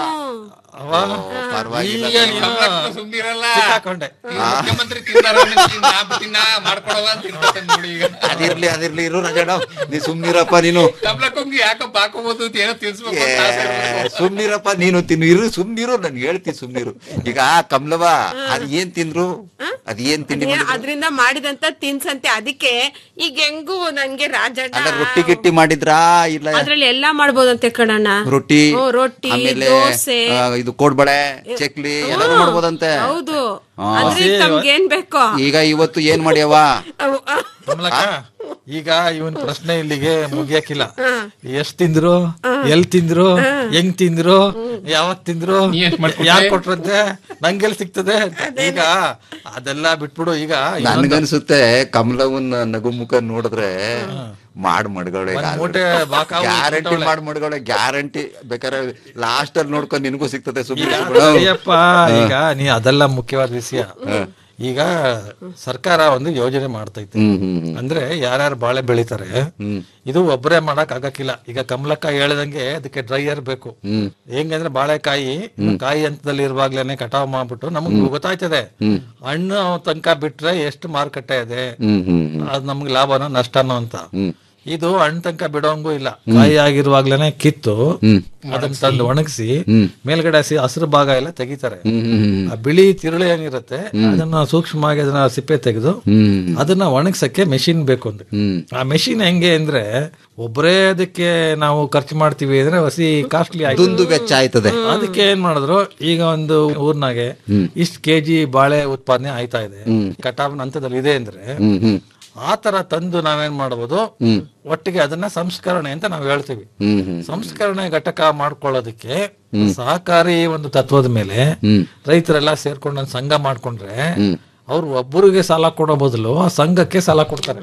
ಅವ ಪರವಾಗಿಲ್ಲ ಈಗ ನೀನು ಸುಮ್ನಿರಲ್ಲ ಸಿಕ್ಕಾಕೊಂಡೆ ಈ ಮುಖ್ಯಮಂತ್ರಿ ತಿಂದಾರ ತಿನ್ನ ತಿನ್ನ ಮಾಡ್ಕೊಡವ ಅಂತ ತಿನ್ಕೊತಾನೆ ನೋಡಿ ಈಗ ಅದಿರ್ಲಿ ಅದಿರ್ಲಿ ಇರು ರಾಜಣ್ಣ ನೀ ಸುಮ್ನಿರಪ್ಪ ನೀನು ಕಬ್ಲಕ್ಕೊಂಗಿ ಯಾಕ ಬಾಕೋಬಹುದು ಅಂತ ಏನೋ ತಿನ್ಸ್ಬೇಕು ಏ, ಅಂತ ಆಸೆ ಇರ್ಬೇಕು. ಸುಮ್ನಿರಪ್ಪ ನೀನು ತಿನ್ನು ಇರು ಸುಮ್ನಿರು ನನ್ ಹೇಳ್ತೀನಿ ಸುಮ್ನಿರು ಈಗ ಕಮಲವ ಅದ್ ಏನ್ ತಿಂದ್ರು ಅದ್ ಏನ್ ತಿಂಡಿ ಏ, ಮಾಡಿದ್ರು ಅದ್ರಿಂದ ಮಾಡಿದಂತ ತಿನ್ಸಂತೆ ಅದಕ್ಕೆ ಈಗ ಹೆಂಗು ನನ್ಗೆ ರಾಜಣ್ಣ ಅಲ್ಲ ರೊಟ್ಟಿ ಗಿಟ್ಟಿ ಮಾಡಿದ್ರಾ ಇಲ್ಲ ಅದ್ರಲ್ಲಿ ಎಲ್ಲಾ ಮಾಡ್ಬೋದಂತೆ ಕಣಣ್ಣ ರೊಟ್ಟಿ ಹ್ಮ್, ರೊಟ್ಟಿ, ಆಮೇಲೆ ದೋಸೆ. ಆ, ಇದು ಕೋಡ್ಬಳೆ ಚಕ್ಲಿ ಎಲ್ಲಾನು ಮಾಡ್ಬೋದಂತೆ ಹೌದು ಅಂದ್ರೆ ತಮ್ಗೆ ಏನ್ ಬೇಕೋ ಈಗ ಇವತ್ತು ಏನ್ ಮಾಡ್ಯವ ಅವು, ಆ, ಕಮಲಕ್ಕ ಈಗ ಇವನ್ ಪ್ರಶ್ನೆ ಇಲ್ಲಿಗೆ ಮುಗಿಯಕ್ಕಿಲ್ಲ ಎಷ್ಟ್ ತಿಂದ್ರು ಎಲ್ ತಿಂದ್ರು ಹೆಂಗ್ ತಿಂದ್ರು ಯಾವತ್ ತಿಂದ್ರು ನೀ ಎಷ್ಟ್ ಮಾಡ್ಕೊಟ್ರೆ? ಯಾರ್ ಕೊಟ್ರಂತೆ ನಂಗೆಲ್ ಸಿಗ್ತದೆ ಈಗ ಅದೆಲ್ಲ ಬಿಟ್ಬಿಡು ಈಗ ನನ್ಗನ್ಸುತ್ತೆ ಕಮಲವನ್ ನಗುಮುಖ ನೋಡಿದ್ರೆ ಮಾಡ್ ಮಡ್ಗಳೇ ಒಂದ್ ಮೂಟೆ ಬಾಕಾವು ಗ್ಯಾರಂಟಿ ಇಟ್ಬಿಟ್ಟವ್ಳೆ. ಮಾಡ್ ಮಡ್ಗಳೇ ಗ್ಯಾರಂಟಿ ಬೇಕಾದ್ರೆ ಲಾಸ್ಟ್ ಅಲ್ಲಿ ನೋಡ್ಕೊಂಡು ನಿನಗೂ ಸಿಗ್ತದೆ ಸುಮ್ಮನೆ ಅಯ್ಯಪ್ಪ ಈಗ ನೀ ಅದೆಲ್ಲ ಮುಖ್ಯವಾದ ವಿಷಯ ಈಗ ಸರ್ಕಾರ ಒಂದು ಯೋಜನೆ ಮಾಡ್ತೈತೆ ಹ್ಮ್ ಹ್ಮ್ ಅಂದ್ರೆ ಯಾರ್ಯಾರು ಬಾಳೆ ಬೆಳಿತಾರೆ ಇದು ಒಬ್ಬರೇ ಮಾಡಕ್ ಆಗಕ್ಕಿಲ್ಲ ಈಗ ಕಮಲಕ್ಕ ಹೇಳ್ದಂಗೆ ಅದಕ್ಕೆ ಡ್ರೈಯರ್ ಬೇಕು ಹೆಂಗಂದ್ರೆ ಬಾಳೆಕಾಯಿ ಇನ್ನು ಕಾಯಿ ಹಂತದಲ್ಲಿ ಇರುವಾಗ್ಲೇನೆ ಕಟಾವ್ ಮಾಡ್ಬಿಟ್ಟು ನಮಗ್ ಗೊತ್ತಾಯ್ತದೆ ಹಣ್ಣು ತನಕ ಬಿಟ್ರೆ ಎಷ್ಟು ಮಾರುಕಟ್ಟೆ ಇದೆ ಹ್ಮ್ ಹ್ಮ್ ಹ್ಮ್ ಅದ್ ನಮ್ಗೆ ಲಾಭನೋ ನಷ್ಟನೋ ಅಂತ ಇದು ಹಣ್ಣು ತನಕ ಬಿಡೋಂಗೂ ಇಲ್ಲ ಕಾಯಿ ಆಗಿರುವಾಗ್ಲೇನೆ ಕಿತ್ತು ಅದನ್ನ ತಂದು ಒಣಗಿಸಿ ಮೇಲ್ಗಡೆ ಹಸಿ ಹಸಿರು ಭಾಗ ಎಲ್ಲ ತೆಗಿತಾರೆ ಹ್ಮ್ ಹ್ಮ್ ಆ ಬಿಳಿ ತಿರುಳು ಏನಿರುತ್ತೆ ಅದನ್ನ ಸೂಕ್ಷ್ಮವಾಗಿ ಅದನ್ನ ಸಿಪ್ಪೆ ತೆಗೆದು ಹ್ಮ್ ಅದನ್ನ ಒಣಗ್ಸಕ್ಕೆ ಮೆಷಿನ್ ಬೇಕು ಅಂತ ಹ್ಮ್ ಆ ಮೆಷಿನ್ ಹೆಂಗೆ ಅಂದ್ರೆ ಒಬ್ಬರೇ ಅದಕ್ಕೆ ನಾವು ಖರ್ಚು ಮಾಡ್ತೀವಿ ಅಂದ್ರೆ ಹಸಿ ಕಾಸ್ಟ್ಲಿ ಆಯ್ತು ಒಂದು ವೆಚ್ಚ ಆಯ್ತದೆ ಅದಕ್ಕೆ ಏನ್ ಮಾಡಿದ್ರು ಈಗ ಒಂದು ಊರ್ನಾಗೆ ಇಷ್ಟ್ ಕೆಜಿ ಬಾಳೆ ಉತ್ಪಾದನೆ ಆಯ್ತಾ ಇದೆ ಕಟಾವ್ ಹಂತದಲ್ಲಿ ಇದೆ ಅಂದ್ರೆ ಹ್ಮ್ ಹ್ಮ್ ಆ ತರ ತಂದು ನಾವೇನ್ ಮಾಡಬಹುದು ಒಟ್ಟಿಗೆ ಅದನ್ನ ಸಂಸ್ಕರಣೆ ಅಂತ ನಾವು ಹೇಳ್ತೀವಿ ಹ್ಮ್ ಹ್ಮ್ ಸಂಸ್ಕರಣೆ ಘಟಕ ಮಾಡ್ಕೊಳ್ಳೋದಕ್ಕೆ ಸಹಕಾರಿ ಒಂದು ತತ್ವದ ಮೇಲೆ ಹ್ಮ್. ರೈತರೆಲ್ಲ ಸೇರ್ಕೊಂಡು ಒಂದ್ ಸಂಘ ಮಾಡ್ಕೊಂಡ್ರೆ ಅವ್ರು ಒಬ್ಬರಿಗೆ ಸಾಲ ಕೊಡೋ ಬದಲು ಆ ಸಂಘಕ್ಕೆ ಸಾಲ ಕೊಡ್ತಾರೆ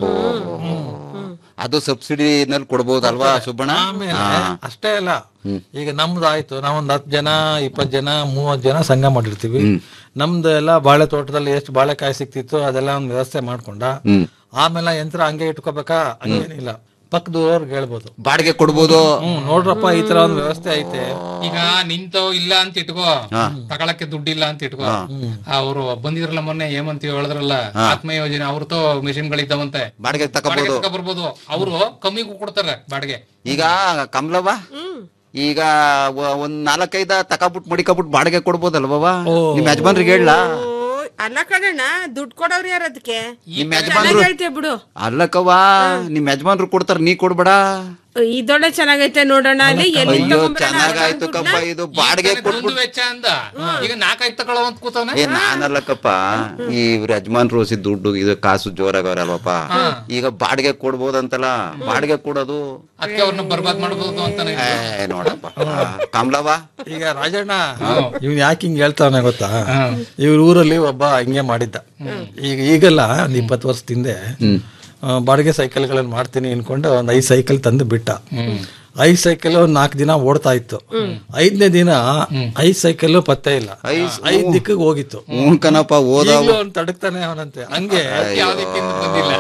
ಅದು ಸಬ್ಸಿಡಿ ನಲ್ಲಿ ಕೊಡ್ಬೋದಲ್ವಾ ಸುಬ್ಬಣ್ಣ ಆಮೇಲೆ ಅಷ್ಟೇ ಅಲ್ಲ ಈಗ ನಮ್ದು ಆಯ್ತು ನಾವೊಂದ್ ಹತ್ತು ಜನ ಇಪ್ಪತ್ ಜನ ಮೂವತ್ ಜನ ಸಂಘ ಮಾಡಿರ್ತೀವಿ ನಮ್ದು ಎಲ್ಲ ಬಾಳೆ ತೋಟದಲ್ಲಿ ಎಷ್ಟು ಬಾಳೆಕಾಯಿ ಸಿಕ್ತಿತ್ತು ಅದೆಲ್ಲ ಒಂದ್ ವ್ಯವಸ್ಥೆ ಮಾಡ್ಕೊಂಡ ಆಮೇಲೆ ಯಂತ್ರ ಹಂಗೆ ಇಟ್ಕೋಬೇಕಾ ಹಂಗೇನಿಲ್ಲ ಪಕ್ಕದವ್ರಿಗೆ ಹೇಳ್ಬೋದು ಬಾಡಿಗೆ ಕೊಡ್ಬೋದು ಹ್ಮ್ ನೋಡ್ರಪ್ಪ ಈ ತರ ಒಂದ್ ವ್ಯವಸ್ಥೆ ಐತೆ ಈಗ ನಿಂತೋ ಇಲ್ಲ ಅಂತ ಇಟ್ಕೋ ತಗೊಳಕ್ಕೆ ದುಡ್ಡಿಲ್ಲ ಅಂತ ಇಟ್ಕೋ ಅವರು ಬಂದಿದ್ರಲ್ಲ ಮೊನ್ನೆ ಹೇಮಂತ್ ಹೇಳಿದ್ರಲ್ಲ ಆತ್ಮ ಯೋಜನೆ ಅವ್ರతో ಮಿಷಿನ್ ಗಳಿದ್ದಾವಂತೆ ಬಾಡಿಗೆ ತಗೋಬಹುದು ಬರ್ಬೋದು ಅವರು ಕಮ್ಮಿಗೂ ಕೊಡ್ತಾರೆ ಬಾಡಿಗೆ ಈಗ ಕಮಲವ್ವ ಈಗ ವ- ಒಂದ್ ನಾಲ್ಕೈದ ತಕಬಿಟ್ ಮಡಿಕಬಿಟ್ ಬಾಡಿಗೆ ಕೊಡ್ಬೋದಲ್ವಾ ನಿಮ್ ಯಜಮಾನ್ರಿಗೆ ಹೇಳ ಓ, ಅಲ್ಲ ಕಣಣ್ಣ ದುಡ್ಡು ಕೊಡೋರು ಯಾರು ಅದಕ್ಕೆ ನಿಮ್ ಚೆನ್ನಾಗ್ ಯಜಮಾನ್ರು ಹೇಳ್ತೀಯ ಬಿಡು ಅಲ್ಲಕ್ಕವ್ವ ನಿಮ್ ಯಜಮಾನ್ರು ಕೊಡ್ತಾರ ನೀ ಕೊಡ್ಬೇಡ ಇದೊಳ್ಳೆ ಚೆನ್ನಾಗೈತೆ ನೋಡೋಣ ಅಲ್ಲಿ ಎಲ್ಲಿ ಅಯ್ಯೋ ತಗೊಂಬರೋಣ ಚೆನ್ನಾಗಾಯ್ತು ಕಪ್ಪ ಇದು ಬಾಡಿಗೆ ಒಂದು ಕೊಟ್ಬಿಟ್ಟು ವೆಚ್ಚ ಅಂದ ಈಗ ನಾಲ್ಕಾಯ್ತು ತಗೊಳ್ಳೋ ಅಂತ ಕೂತವನ ಏ ನಾನಲ್ಲಕ್ಕಪ್ಪ ಈ ಇವ್ರ ಯಜಮಾನ್ ರೋಸಿ ದುಡ್ಡು ಇದು ಕಾಸು ಜೋರಾಗವ್ರಲ್ವಪ್ಪ ಈಗ ಬಾಡಿಗೆ ಕೊಡ್ಬೋದಂತಲ್ಲ ಬಾಡಿಗೆ ಕೊಡೋದು ಅದಕ್ಕೆ ಅವ್ರನ್ನ ಬರ್ಬಾದ್ ಮಾಡ್ಬೋದು ಅಂತ ಏ ನೋಡಪ್ಪ ಕಮಲವ್ವ ಈಗ ರಾಜಣ್ಣ ಇವ್ನ್ ಯಾಕೆ ಹಿಂಗ್ ಹೇಳ್ತಾವನೆ ಗೊತ್ತಾ ಇವ್ರ ಊರಲ್ಲಿ ಒಬ್ಬ ಹಿಂಗೆ ಮಾಡಿದ್ದ ಈಗ ಈಗಲ್ಲ ಒಂದ್ ಇಪ್ಪತ್ತು ವರ್ಷದ ಹಿಂದೆ ಆ, ಬಾಡಿಗೆ ಸೈಕಲ್ಗಳನ್ನ ಮಾಡ್ತೀನಿ ಅನ್ಕೊಂಡು ಒಂದ್ ಐದ್ ಸೈಕಲ್ ತಂದು ಬಿಟ್ಟ ಐದ್ ಸೈಕಲ್ ಒಂದ್ ನಾಲ್ಕು ದಿನ ಓಡ್ತಾ ಇತ್ತು ಐದನೇ ದಿನ ಐದ್ ಸೈಕಲ್ ಪತ್ತೆ ಇಲ್ಲ ಐದ್ ದಿಕ್ಕಿಗೆ ಹೋಗಿತ್ತು ಹ್ಞೂ ಕಣಪ್ಪ ಓದ ಈಗ್ಲೂ ಅವ್ನ್ ತಡಕ್ತಾನೆ ಅವನಂತೆ ಹಂಗೆ ಯಾವ್ದಕ್ಕಿಂತ ಬಂದಿಲ್ಲ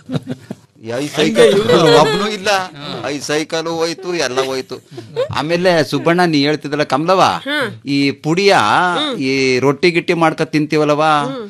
ಐ ಸೈಕಲ್ ಒಬ್ನು ಇಲ್ಲ ಐ ಸೈಕಲ್ ಹೋಯ್ತು ಎಲ್ಲ ಹೋಯ್ತು ಆಮೇಲೆ ಸುಬ್ಬಣ್ಣ ನೀ ಹೇಳ್ತಿದ್ದಲ್ಲ ಕಮಲವ ಈ ಪುಡಿಯ ಈ ರೊಟ್ಟಿ ಗಿಟ್ಟಿ ಮಾಡ್ಕ ತಿಂತೀವಲ್ಲವ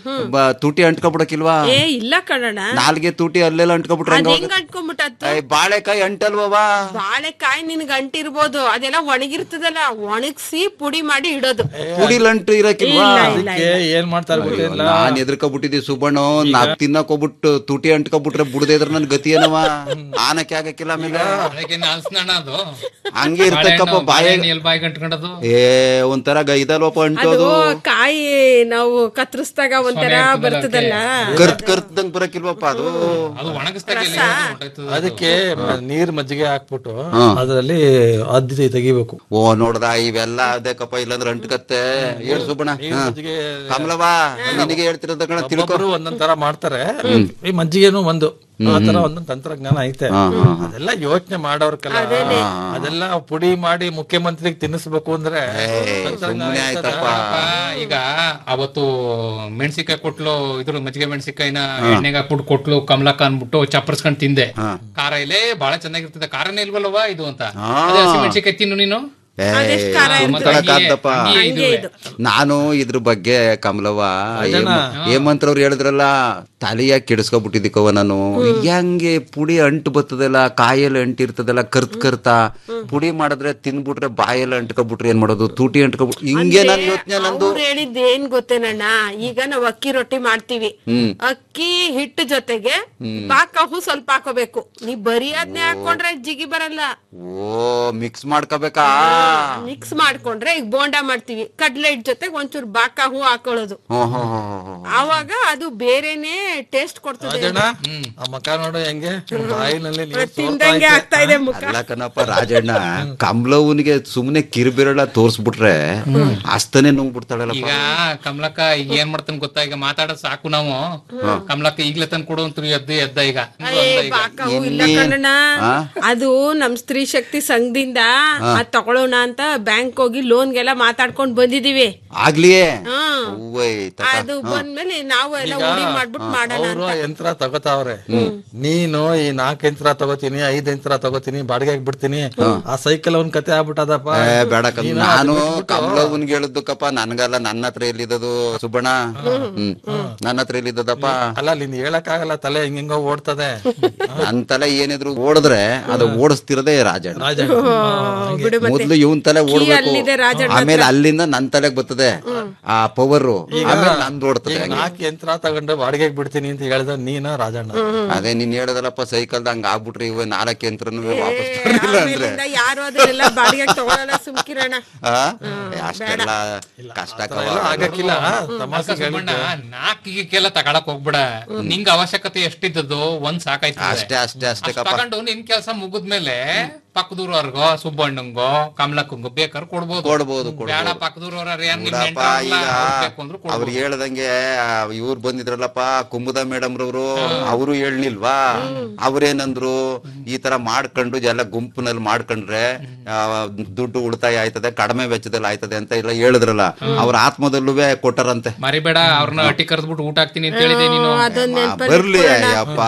ಬ- ತುಟಿ ಅಂಟ್ಕೊಬಿಡಕಿಲ್ವಾ ಏ ಇಲ್ಲ ಕಣಣ್ಣ ನಾಲ್ಗೆ ತುಟಿ ಅಲ್ಲೆಲ್ಲ ಅಂಟ್ಕೊಬಿಟ್ರೆ ಅದ್ ಹೆಂಗ್ ಹೆಂಗ್ ಅಂಟ್ಕೊಂಡ್ಬಿಟ್ಟತ್ತು ಏ, ಬಾಳೆಕಾಯಿ ಅಂಟಲ್ವವಾ ಬಾಳೆಕಾಯಿ ನಿನ್ಗೆ ಅಂಟಿರ್ಬೋದು ಅದೆಲ್ಲ ಒಣಗಿರ್ತದಲ್ಲ ಒಣಗಿಸಿ ಪುಡಿ ಮಾಡಿ ಇಡೋದು ಪುಡಿಲ್ ಅಂಟು ಇರಕಿಲ್ವಾ ಅದಕ್ಕೆ ಏನ್ ಮಾಡ್ತಾರೆ ಗೊತ್ತಿಲ್ಲ ನಾನ್ ಎದ್ರಕೊಬಿಟ್ಟಿದ್ದಿ ಸುಬ್ಬಣ್ಣ ನಾಕ್ ತಿನ್ನಕ್ ಹೋಗ್ಬಿಟ್ಟು ತುಟಿ ಅಂಟ್ಕೊಬಿಟ್ರೆ ಬುಡದೆ ಇದ್ರ ನನ್ ಗತಿ ಏನವ ಆನಕ್ಕೆ ಆಗಕ್ಕಿಲ್ಲ ಆಮೇಲೆ ಅದಕ್ಕೆ ಅನ್ಸ್ನಣ್ಣ ಅದು ಹಂಗೆ ಇರ್ತಕ್ಕಪ್ಪ ಬಾಯ ಬಾಳೆಹಣ್ಣು ಎಲ್ಲಿ ಬಾಯಿ ಗಂಟ್ಕೊಂಡದು ಏ ಒಂಥರ ಗೈದಲ್ವಪ್ಪ ಅದು ಅಂಟೋದು ಕಾಯಿ ನಾವು ಕತ್ರಿಸ್ದಾಗ ಒಂಥರ ಬರ್ತದಲ್ಲ ಕರ್ತ್ ಕರ್ತಂಗ್ ಬರಕಿಲ್ವಪ್ಪ ಅದು ಅದು ಒಣಗಿಸ್ದಾಗ ಎಲ್ಲಿ ಹೊಂಟೋಯ್ತದೆ ಅದು. ಅದಕ್ಕೆ ಮ- ನೀರ್ ಮಜ್ಜಿಗೆ ಹಾಕ್ಬಿಟ್ಟು ಅದರಲ್ಲಿ ಅದ್ದಿ ತೆಗಿಬೇಕು ಓ ನೋಡ್ದ ಇವೆಲ್ಲ ಅದೇಕಪ್ಪ ಇಲ್ಲಾಂದ್ರೆ ಅಂಟ್ಕತ್ತೆ ಹೇಳ್ ಸುಬ್ಬಣ್ಣ ಹಾ. ಮಜ್ಜಿಗೆ ಕಮಲವಾ ನಿನಗೆ ಹೇಳ್ತಿರೋದ ಕಣ ತಿಳ್ಕೊ ಒಬ್ಬೊಬ್ರು ಒಂದೊಂದ್ ತರ ಮಾಡ್ತಾರೆ ಈ ಮಜ್ಜಿಗೆನು ಒಂದು ಆ ತರ ಒಂದೊಂದ್ ತಂತ್ರಜ್ಞಾನ ಐತೆ ಅದೆಲ್ಲ ಯೋಚನೆ ಮಾಡೋರ್ ಕಲ ಅದೆಲ್ಲ ಪುಡಿ ಮಾಡಿ ಮುಖ್ಯಮಂತ್ರಿಗೆ ತಿನ್ನಿಸ್ಬೇಕು ಅಂದ್ರೆ ಸುಮ್ಮನೆ ಆಯ್ತಪ್ಪ ಆ, ಈಗ ಅವತ್ತು ಮೆಣಸಿಕಾಯಿ ಕೊಟ್ಲು ಇದ್ರ ಮಜ್ಜಿಗೆ ಮೆಣಸಿಕಾಯಿನ ಎಣ್ಣೆಗೆ ಹಾಕ್ಬಿಟ್ಟು ಕೊಟ್ಲು ಕಮಲಕ್ಕ ಅನ್ಬಿಟ್ಟು ಚಪ್ಪರ್ಸ್ಕೊಂಡ್ ತಿಂದೆ ಖಾರ ಇಲ್ಲೇ ಬಹಳ ಚೆನ್ನಾಗಿರ್ತದೆ ಖಾರನೇ ಇಲ್ವಲ್ವಾ ಇದು ಅಂತ ಅದೇ ಹಸಿ ಮೆಣಸಿಕಾಯಿ ತಿನ್ನು ನೀನು ಏ ಮತ್ತೆ ಮಾತಾಡಕ್ಕಾಗ್ದಪ್ಪ ಹಂಗೆ ಇದುವೆ. ನಾನು ಇದ್ರ ಬಗ್ಗೆ ಕಮಲವ್ವ ಹೇಮ- ಹೇಮಂತ್ ಅವ್ರು ಹೇಳಿದ್ರಲ್ಲ ತಲೆಯ ಕೆಡಿಸ್ಕೊಬಿಟ್ಟಿದ್ದಕ್ಕವ ನಾನು ಹೆಂಗೆ ಪುಡಿ ಅಂಟು ಬರ್ತದಲ್ಲ ಕಾಯಲ್ಲಿ ಅಂಟಿರ್ತದಲ್ಲ ಕರ್ತ್ ಕರ್ತ ಪುಡಿ ಮಾಡಿದ್ರೆ ತಿನ್ಬಿಟ್ರೆ ಬಾಯಲ್ಲಿ ಅಂಟ್ಕೊಬಿಟ್ರೆ ಏನ್ ಮಾಡೋದು ತೂಟಿ ಅಂಟ್ಕೊಬಿಟ್ಟು ಹಿಂಗೆ ನಾನು ಯೋಚನೆ ನಂದು ಅವ್ರು ಹೇಳಿದ್ ಏನ್ ಗೊತ್ತೇನಣ್ಣ ಈಗ ನಾವ್ ಅಕ್ಕಿ ರೊಟ್ಟಿ ಮಾಡ್ತೀವಿ ಅಕ್ಕಿ ಹಿಟ್ಟು ಜೊತೆಗೆ ಬಾಕಾಹು ಸ್ವಲ್ಪ ಹಾಕೋಬೇಕು ನೀ ಬರೀ ಅದ್ನೇ ಹಾಕೊಂಡ್ರೆ ಜಿಗಿ ಬರಲ್ಲ ಓ ಮಿಕ್ಸ್ ಮಾಡ್ಕೋಬೇಕಾ ಮಿಕ್ಸ್ ಮಾಡ್ಕೊಂಡ್ರೆ ಈಗ ಬೋಂಡಾ ಮಾಡ್ತೀವಿ ಕಡ್ಲೆ ಹಿಟ್ ಜೊತೆಗೆ ಒಂಚೂರು ಬಾಕಾಹು ಹಾಕೊಳ್ಳೋದು ಹ್ಮ್ ಹ್ಮ್ ಹ್ಮ್ ಹ್ಮ್ ಹ್ಮ್. ಆವಾಗ ಅದು ಬೇರೆನೆ ಟೇಸ್ಟ್ ಕೊಡ್ತದೆ ರಾಜಣ್ಣ ಆ ಮಕ ನೋಡು ಹೆಂಗೆ ಬಾಯಿನಲ್ಲಿ ನೀರ್ ಸೋರ್ತಾ ತಿಂದಂಗೆ ಐತೆ. ಆಗ್ತಾ ಇದೆ ಮುಖ ಅಲ್ಲ ಕಣಪ್ಪ ರಾಜಣ್ಣ ಕಮಲವ್ವನಿಗೆ ಸುಮ್ನೆ ಕಿರುಬಿರಳ ತೋರ್ಸ್ಬಿಟ್ರೆ ಅಸ್ತನೇ ನುಂಗ್ಬಿಡ್ತಾಳಲ್ಲಪ್ಪ ಈಗ ಕಮಲಕ್ಕ ಈಗ ಏನ್ ಮಾಡ್ತಾನೆ ಗೊತ್ತಾ ಈಗ ಮಾತಾಡೋದ್ ಸಾಕು ನಾವು ಕಮಲಕ್ಕ ಈಗ್ಲೇ ತಂದು ಕೊಡು ಅಂತ ಎದ್ದು ಎದ್ದ ಈಗ ಬಾಕಾಹು ಇಲ್ಲ ಕಣಣ್ಣ ಅದು ನಮ್ ಸ್ತ್ರೀ ಶಕ್ತಿ ಸಂಘದಿಂದ ಅದ್ ತಗೊಳ್ಳೋಣ ಅಂತ ಬ್ಯಾಂಕ್ ಹೋಗಿ ಲೋನ್ಗೆಲ್ಲ ಮಾತಾಡ್ಕೊಂಡ್ ಬಂದಿದೀವಿ ಆಗ್ಲಿಯೇ ಹ್ಮ್ ಹೂವೈ ತಕ. ಅದು ಬಂದ್ಮೇಲೆ ನಾವು ಎಲ್ಲ ಉಡಿ ಮಾಡ್ಬಿಟ್ಟು ಮಾಡೋಣ ಅವರು ಯಂತ್ರ ತಗೋತಾವ್ರೆ ನೀನು ಈ ನಾಲ್ಕು ಯಂತ್ರ ತಗೋತೀನಿ ಐದ್ ಯಂತ್ರ ತಗೋತೀನಿ ಬಾಡಿಗೆಗೆ ಬಿಡ್ತೀನಿ ಆ ಸೈಕಲ್ ಅವನ್ ಕತೆ ಆಗ್ಬಿಟ್ಟದಪ್ಪ ಏ ಬೇಡ ಕಣ್ ನಾನು ಕಮಲವ್ವನ್ಗೆ ಹೇಳಿದ್ದಕ್ಕಪ್ಪ ನನ್ಗಲ್ಲ ನನ್ನ ಹತ್ರ ಎಲ್ಲಿದ್ದದು ಸುಬ್ಬಣ್ಣ ಹ್ಮ್ ನನ್ನ ಹತ್ರ ಎಲ್ಲಿದ್ದದಪ್ಪ ಅಲ್ಲ ನೀನ್ ಹೇಳಕ್ ಆಗಲ್ಲ ತಲೆ ಹಿಂಗ ಓಡ್ತದೆ ನನ್ ತಲೆ ಏನಿದ್ರು ಓಡಿದ್ರೆ ಅದು ಓಡಿಸ್ತಿರದೇ ರಾಜಣ್ಣ ರಾಜಣ್ಣ ಬಿಡು ಮತ್ತೆ ಮೊದ್ಲು ಇವನ್ ತಲೆ ಓಡ್ಬೇಕು ಅಲ್ಲಿದೆ ರಾಜಣ್ಣ ಆಮೇಲೆ ಅಲ್ಲಿಂದ ನನ್ ತಲೆಗ್ ಬರ್ತದೆ ಆ ಪವರ್ ಆಮೇಲೆ ನಂದು ಓಡ್ತದೆ ಹಂಗೆ. ನಾಲ್ಕು ಯಂತ್ರ ತಗೊಂಡು ಬಾಡಿಗೆಗೆ ಬಿಡ್ತೀನಿ ಅಂತ ಹೇಳ್ದ ನೀನ ರಾಜಣ್ಣ ಅದೇ ನೀನ್ ಹೇಳದಲ್ಲಪ್ಪ ಸೈಕಲ್ ಹಂಗ ಆಗ್ಬಿಟ್ರಿ ಇವ ನಾಲ್ಕು ಯಂತ್ರನು ವಾಪಸ್ ತರ್ಲಿಲ್ಲ ಅಂದ್ರೆ ಆಮೇಲಿಂದ ಯಾರು ಅದನ್ನೆಲ್ಲ ಬಾಡಿಗೆ ತಗೊಳಲ್ಲ ಸುಮ್ಕಿರಣ ಆ? ಏ, ಅಷ್ಟೆಲ್ಲ ಕಷ್ಟ ಎಲ್ಲ ಆಗಕ್ಕಿಲ್ಲ ತಮಾಷೆ ಸುಬ್ಬಣ್ಣ ನಾಲ್ಕಿಗೆಲ್ಲ ತಗೊಳಕ್ ಹೋಗ್ಬಿಡ ನಿಂಗ್ ಅವಶ್ಯಕತೆ ಎಷ್ಟಿದ್ದದು ಒಂದ್ ಸಾಕಾಯ್ತದೆ ಅಷ್ಟೇ ಅಷ್ಟೇ ಅಷ್ಟೇ ಅಷ್ಟ್ ಕಪ್ಪ ತಗೊಂಡು ನಿನ್ ಕೆಲ್ಸ ಮುಗಿದ್ಮೇಲೆ ಪಕ್ಕದೂರವ್ರಿಗೋ ಸುಬ್ಬಣ್ಣಂಗೋ ಕಮಲಕ್ಕಂಗೋ ಬೇಕಾದ್ರೆ ಕೊಡ್ಬೋದು ಕೊಡ್ಬೋದು ಬೇಡ ಕೊಡ್ಬೋದು ಪಕ್ಕದೂರವ್ರ ಏನ್ ನಿಮ್ ಬಿಡಪ್ಪ ನೆಂಟ್ರಲ್ಲ, ಈಗ ಅವ್ರ್ ಬೇಕು ಅಂದ್ರು ಕೊಡ್ಬೋದು. ಅವ್ರು ಹೇಳ್ದಂಗೆ ಇವ್ರು ಬಂದಿದ್ರಲ್ಲಪ್ಪ ಕುಮುದ ಮೇಡಮ್ ರವರು ಅವರು ಹೇಳ್ನಿಲ್ವಾ ಅವ್ರೇನಂದ್ರು ಈ ತರ ಮಾಡ್ಕೊಂಡು ಎಲ್ಲ ಗುಂಪಿನಲ್ಲಿ ಮಾಡ್ಕೊಂಡ್ರೆ ಆ, ದುಡ್ಡು ಉಳಿತಾಯ ಆಯ್ತದೆ ಕಡಿಮೆ ವೆಚ್ಚದಲ್ಲಿ ಆಯ್ತದೆ ಅಂತ ಎಲ್ಲ ಹೇಳಿದ್ರಲ್ಲ ಅವ್ರ ಆತ್ಮದಲ್ಲೂ ಕೊಟ್ಟರಂತೆ ಮರಿಬೇಡ ಅವ್ರನ್ನ ಅಟ್ಟಿ ಕರೆದ್ಬಿಟ್ಟು ಊಟ ಹಾಕ್ತೀನಿ ಅಂತ ಹೇಳಿದೆ ನೀನು ಅದೊಂದ್ ಆ, ಬರ್ಲಿ ಅಯ್ಯಪ್ಪ